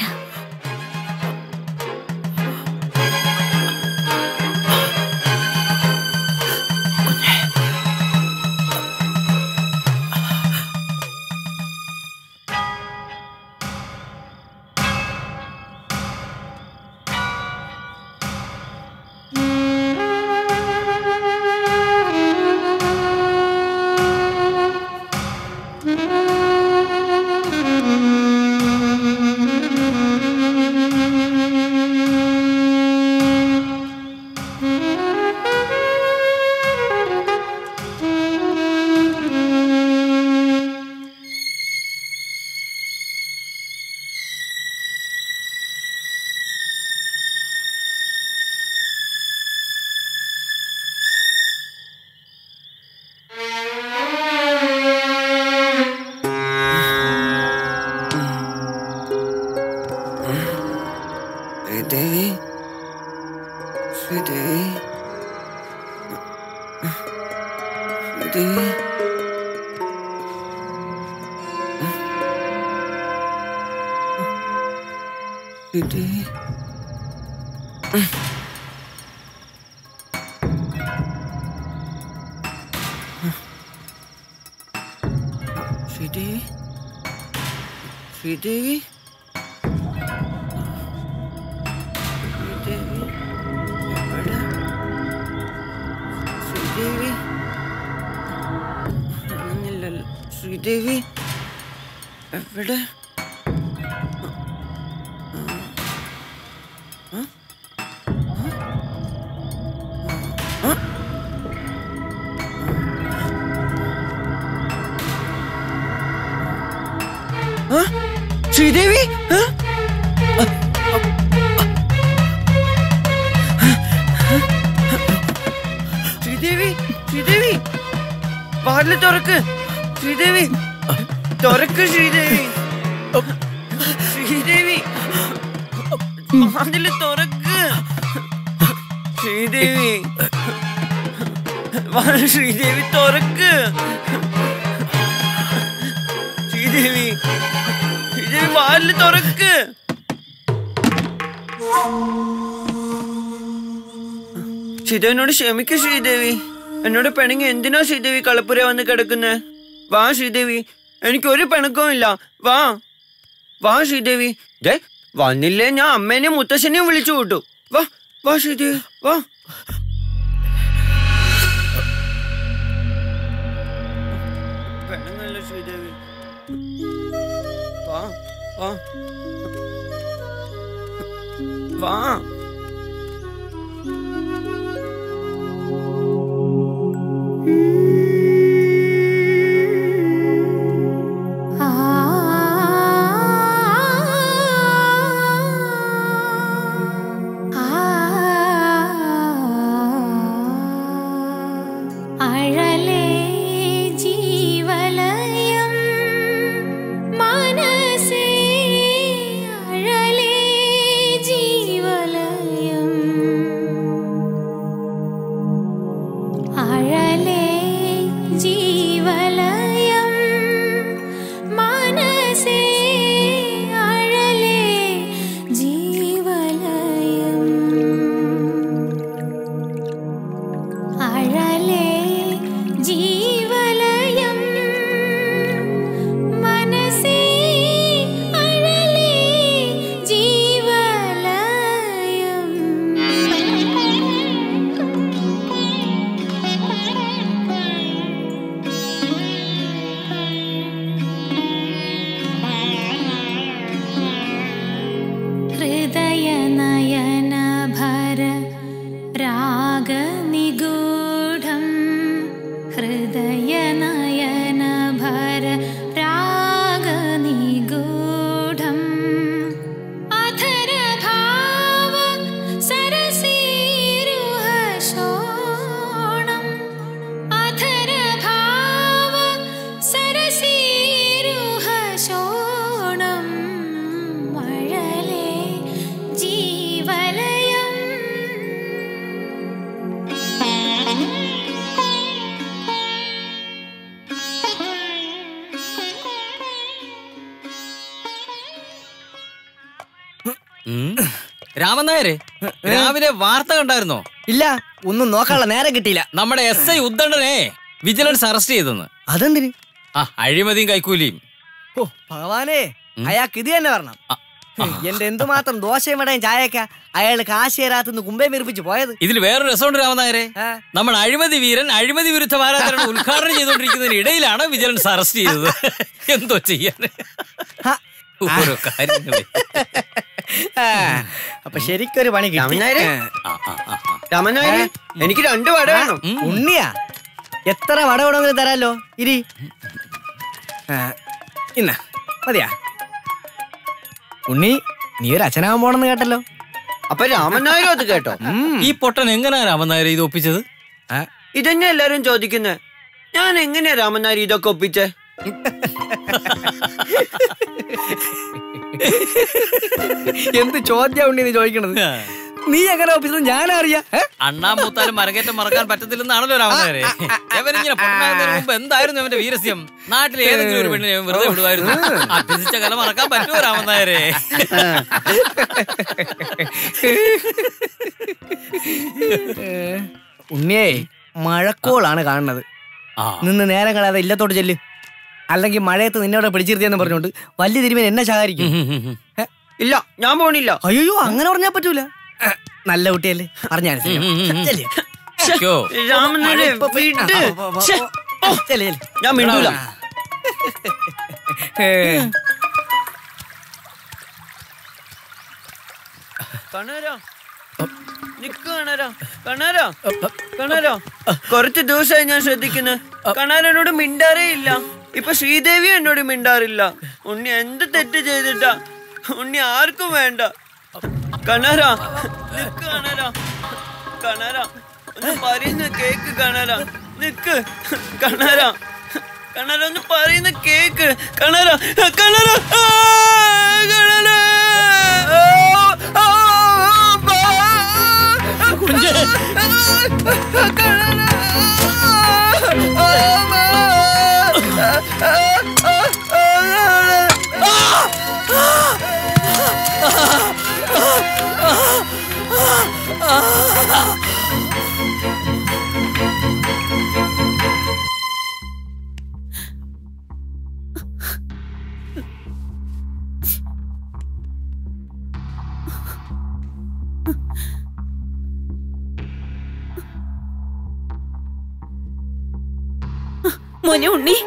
ശ്രീദേവി ശ്രീദേവി ശ്രീദേവി ശ്രീദേവി ശ്രീദേവി ശ്രീദേവി ശ്രീദേവി എവിടെ ശ്രീദേവി കാണുന്നില്ലല്ലോ ശ്രീദേവി എവിടെ ആ? ആ? ആ? ശ്രീദേവി ആ? ശ്രീദേവി ശ്രീദേവി വാതില് തുറക്ക് ശ്രീദേവി തുറക്ക് ശ്രീദേവി ശ്രീദേവി വാതില് തുറക്ക് ശ്രീദേവി വാ ശ്രീദേവി തുറക്ക് ശ്രീദേവി ശ്രീദേവി വാതില് തുറക്ക് ശ്രീദേവിനോട് ക്ഷമിക്കൂ ശ്രീദേവി എന്നോട് പിണങ്ങി എന്തിനാ ശ്രീദേവി കളപ്പുര വന്ന് കിടക്കുന്നത് വാ ശ്രീദേവി എനിക്കൊരു പിണക്കവും ഇല്ല വാ വാ ശ്രീദേവി ദേ വന്നില്ലേ ഞാൻ അമ്മേനെയും മുത്തശ്ശനെയും വിളിച്ചു കൂട്ടു വാ വാ ശ്രീദേവി വാ പിണങ്ങല്ല ശ്രീദേവി വാ വാ വാ അഴലേ ജീവലയം മനസേ അഴലേ ജീവലയം രാമൻ നായരെ രാവിലെ വാർത്ത കണ്ടായിരുന്നോ ഇല്ല ഒന്നും നോക്കാനുള്ള നേരം കിട്ടിയില്ല നമ്മുടെ എസ് ഐ ഉദ്ദണ്ഡനെ വിജിലൻസ് അറസ്റ്റ് ചെയ്തെന്ന് അതെന്തിന് ആ അഴിമതിയും കൈക്കൂലിയും ഓ ഭഗവാനേ അയാൾക്ക് ഇത് തന്നെ വരണം എന്റെ എന്തുമാത്രം ദോശയും വടയും ചായക്ക അയാൾ കാശ് തരാത്തുനിന്ന് കുമ്പേ വീർപ്പിച്ച് പോയത് ഇതിൽ വേറൊരു രസമുണ്ട് രാമൻ നായരെ നമ്മൾ അഴിമതി വീരൻ അഴിമതി വിരുദ്ധ വാരാചരണം ഉദ്ഘാടനം ചെയ്തുകൊണ്ടിരിക്കുന്നതിന് ഇടയിലാണ് വിജിലൻസ് അറസ്റ്റ് ചെയ്തത് എന്തോ ചെയ്യാൻ ഓരോ കാര്യങ്ങളെ ആ, അപ്പൊ ശരിക്കൊരു പണി കിട്ടി രാമനായരെ? ആ. രാമനായരെ, എനിക്ക് രണ്ട് വട ആ, വേണം. ഉണ്ണിയാ എത്ര വട വേണമെങ്കിലും തരാലോ ഇരി ആ, ഇന്ന മതിയാ ഉണ്ണി നീ ഒരു അച്ഛനാവാൻ പോണെന്ന് കേട്ടല്ലോ അപ്പൊ രാമൻ നായരും അത് കേട്ടോ ഈ പൊട്ടൻ എങ്ങനെയാ രാമൻ നായർ ഇത് ഒപ്പിച്ചത് ഇതന്നെ എല്ലാരും ചോദിക്കുന്നത് ഞാൻ എങ്ങനെയാ രാമൻ നായർ ഇതൊക്കെ ഒപ്പിച്ചേ എന്ത് ചോദ്യം ഉണ്ണി നീ ചോദിക്കണത് നീ എങ്ങനെ ഒപ്പിച്ചത് ഞാനറിയാ അണ്ണാമൂത്താലും മരകേറ്റം മറക്കാൻ പറ്റത്തില്ലെന്നാണല്ലോ രാമൻ നായരെ ഇവനിങ്ങനെ പൊട്ടാകുന്നതിന് മുമ്പ് എന്തായിരുന്നു അവന്റെ വീരസ്യം നാട്ടിലെ ഏതെങ്കിലും ഒരു പെണ്ണിനെ അവൻ വെറുതെ വിടുമായിരുന്നു അഭ്യസിച്ച കല മറക്കാൻ പറ്റുമോ രാമൻ നായരെ ഉണ്ണിയേ മഴക്കോളാണ് കാണുന്നത് നിന്ന് നേരം കളയാതെ ഇല്ലത്തോട്ട് ചെല്ല് അല്ലെങ്കിൽ മഴയത്ത് നിന്നോടെ പിടിച്ചിരുത്തിയെന്ന് പറഞ്ഞോണ്ട് വലിയ തിരുമേൻ എന്നെ ശകാരിക്കും ഇല്ല ഞാൻ പോണില്ല അയ്യോ അങ്ങനെ പറഞ്ഞാ പറ്റൂല ഏ, നല്ല കുട്ടിയല്ലേ പറഞ്ഞാൽ രാമൻ നായരെ, വിട്. ശ്ശെ. ഞാൻ മിണ്ടൂല കണാരോ നിക്ക് കണാരോ കണാരോ കണാരോ കുറച്ച് ദിവസമായി ഞാൻ ശ്രദ്ധിക്കുന്നു കണാരനോട് മിണ്ടാറേ ഇല്ല ഇപ്പൊ ശ്രീദേവി എന്നോട് മിണ്ടാറില്ല ഉണ്ണി എന്ത് തെറ്റ് ചെയ്തിട്ടാ ഉണ്ണി ആർക്കും വേണ്ട കണാരോ നിക്ക് കണാരോ കണാരോ ഒന്ന് പറയുന്ന കേക്ക് കണാരോ നിക്ക് കണാരോ കണാരോ ഒന്ന് പറയുന്ന കേക്ക് കണാരോ കണാരോ ആ, കണാരോ ആ, ആ, മോനെ ഉണ്ണി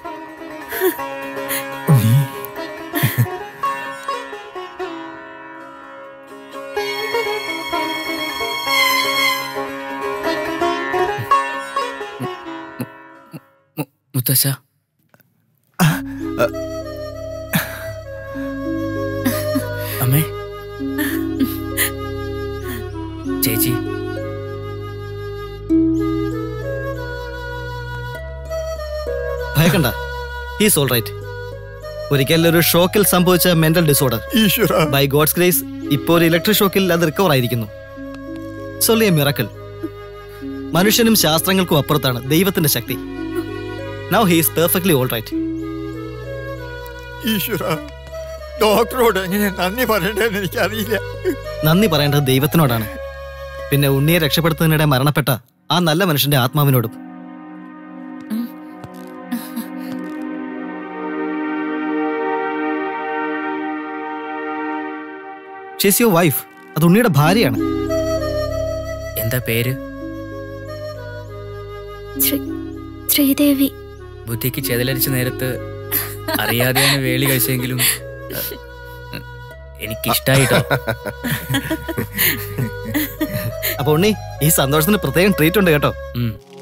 മുത്തശ്ശ അമ്മേ ചേച്ചി ഭയക്കണ്ട ഹീസ് ഓൾ റൈറ്റ് ഒരിക്കൽ ഒരു ഷോക്കിൽ സംഭവിച്ച mental disorder by God's grace ഇപ്പോൾ ഒരു ഇലക്ട്രിക് ഷോക്കിൽ അത് റിക്കവർ ആയിരിക്കുന്നു സൊല്ലി എ മിറക്കൽ മനുഷ്യനും ശാസ്ത്രങ്ങൾക്കും അപ്പുറത്താണ് ദൈവത്തിന്റെ ശക്തി now he's perfectly all right ഈശ്വര ഡോക്ടറോട് എങ്ങനെ നന്ദി പറയണ്ടെന്ന് എനിക്കറിയില്ല നന്ദി പറയേണ്ടത് ദൈവത്തിനോടാണ് പിന്നെ ഉണ്ണിയെ രക്ഷപ്പെടുത്തുന്നതിനിടെ മരണപ്പെട്ട ആ നല്ല മനുഷ്യന്റെ ആത്മാവിനോടും ഷീസ് യുവർ വൈഫ് അത് ഉണ്ണിയുടെ ഭാര്യയാണ് എന്താ പേര് ശ്രീ- ശ്രീദേവി ബുദ്ധിക്ക് ചെതലരിച്ച നേരത്ത് അറിയാതെയാണ് വേളി കഴിച്ചെങ്കിലും എനിക്കിഷ്ടായിട്ടോ അപ്പൊ ഉണ്ണി ഈ സന്തോഷത്തിന് പ്രത്യേകം ട്രീറ്റ് ഉണ്ട് കേട്ടോ ഉം.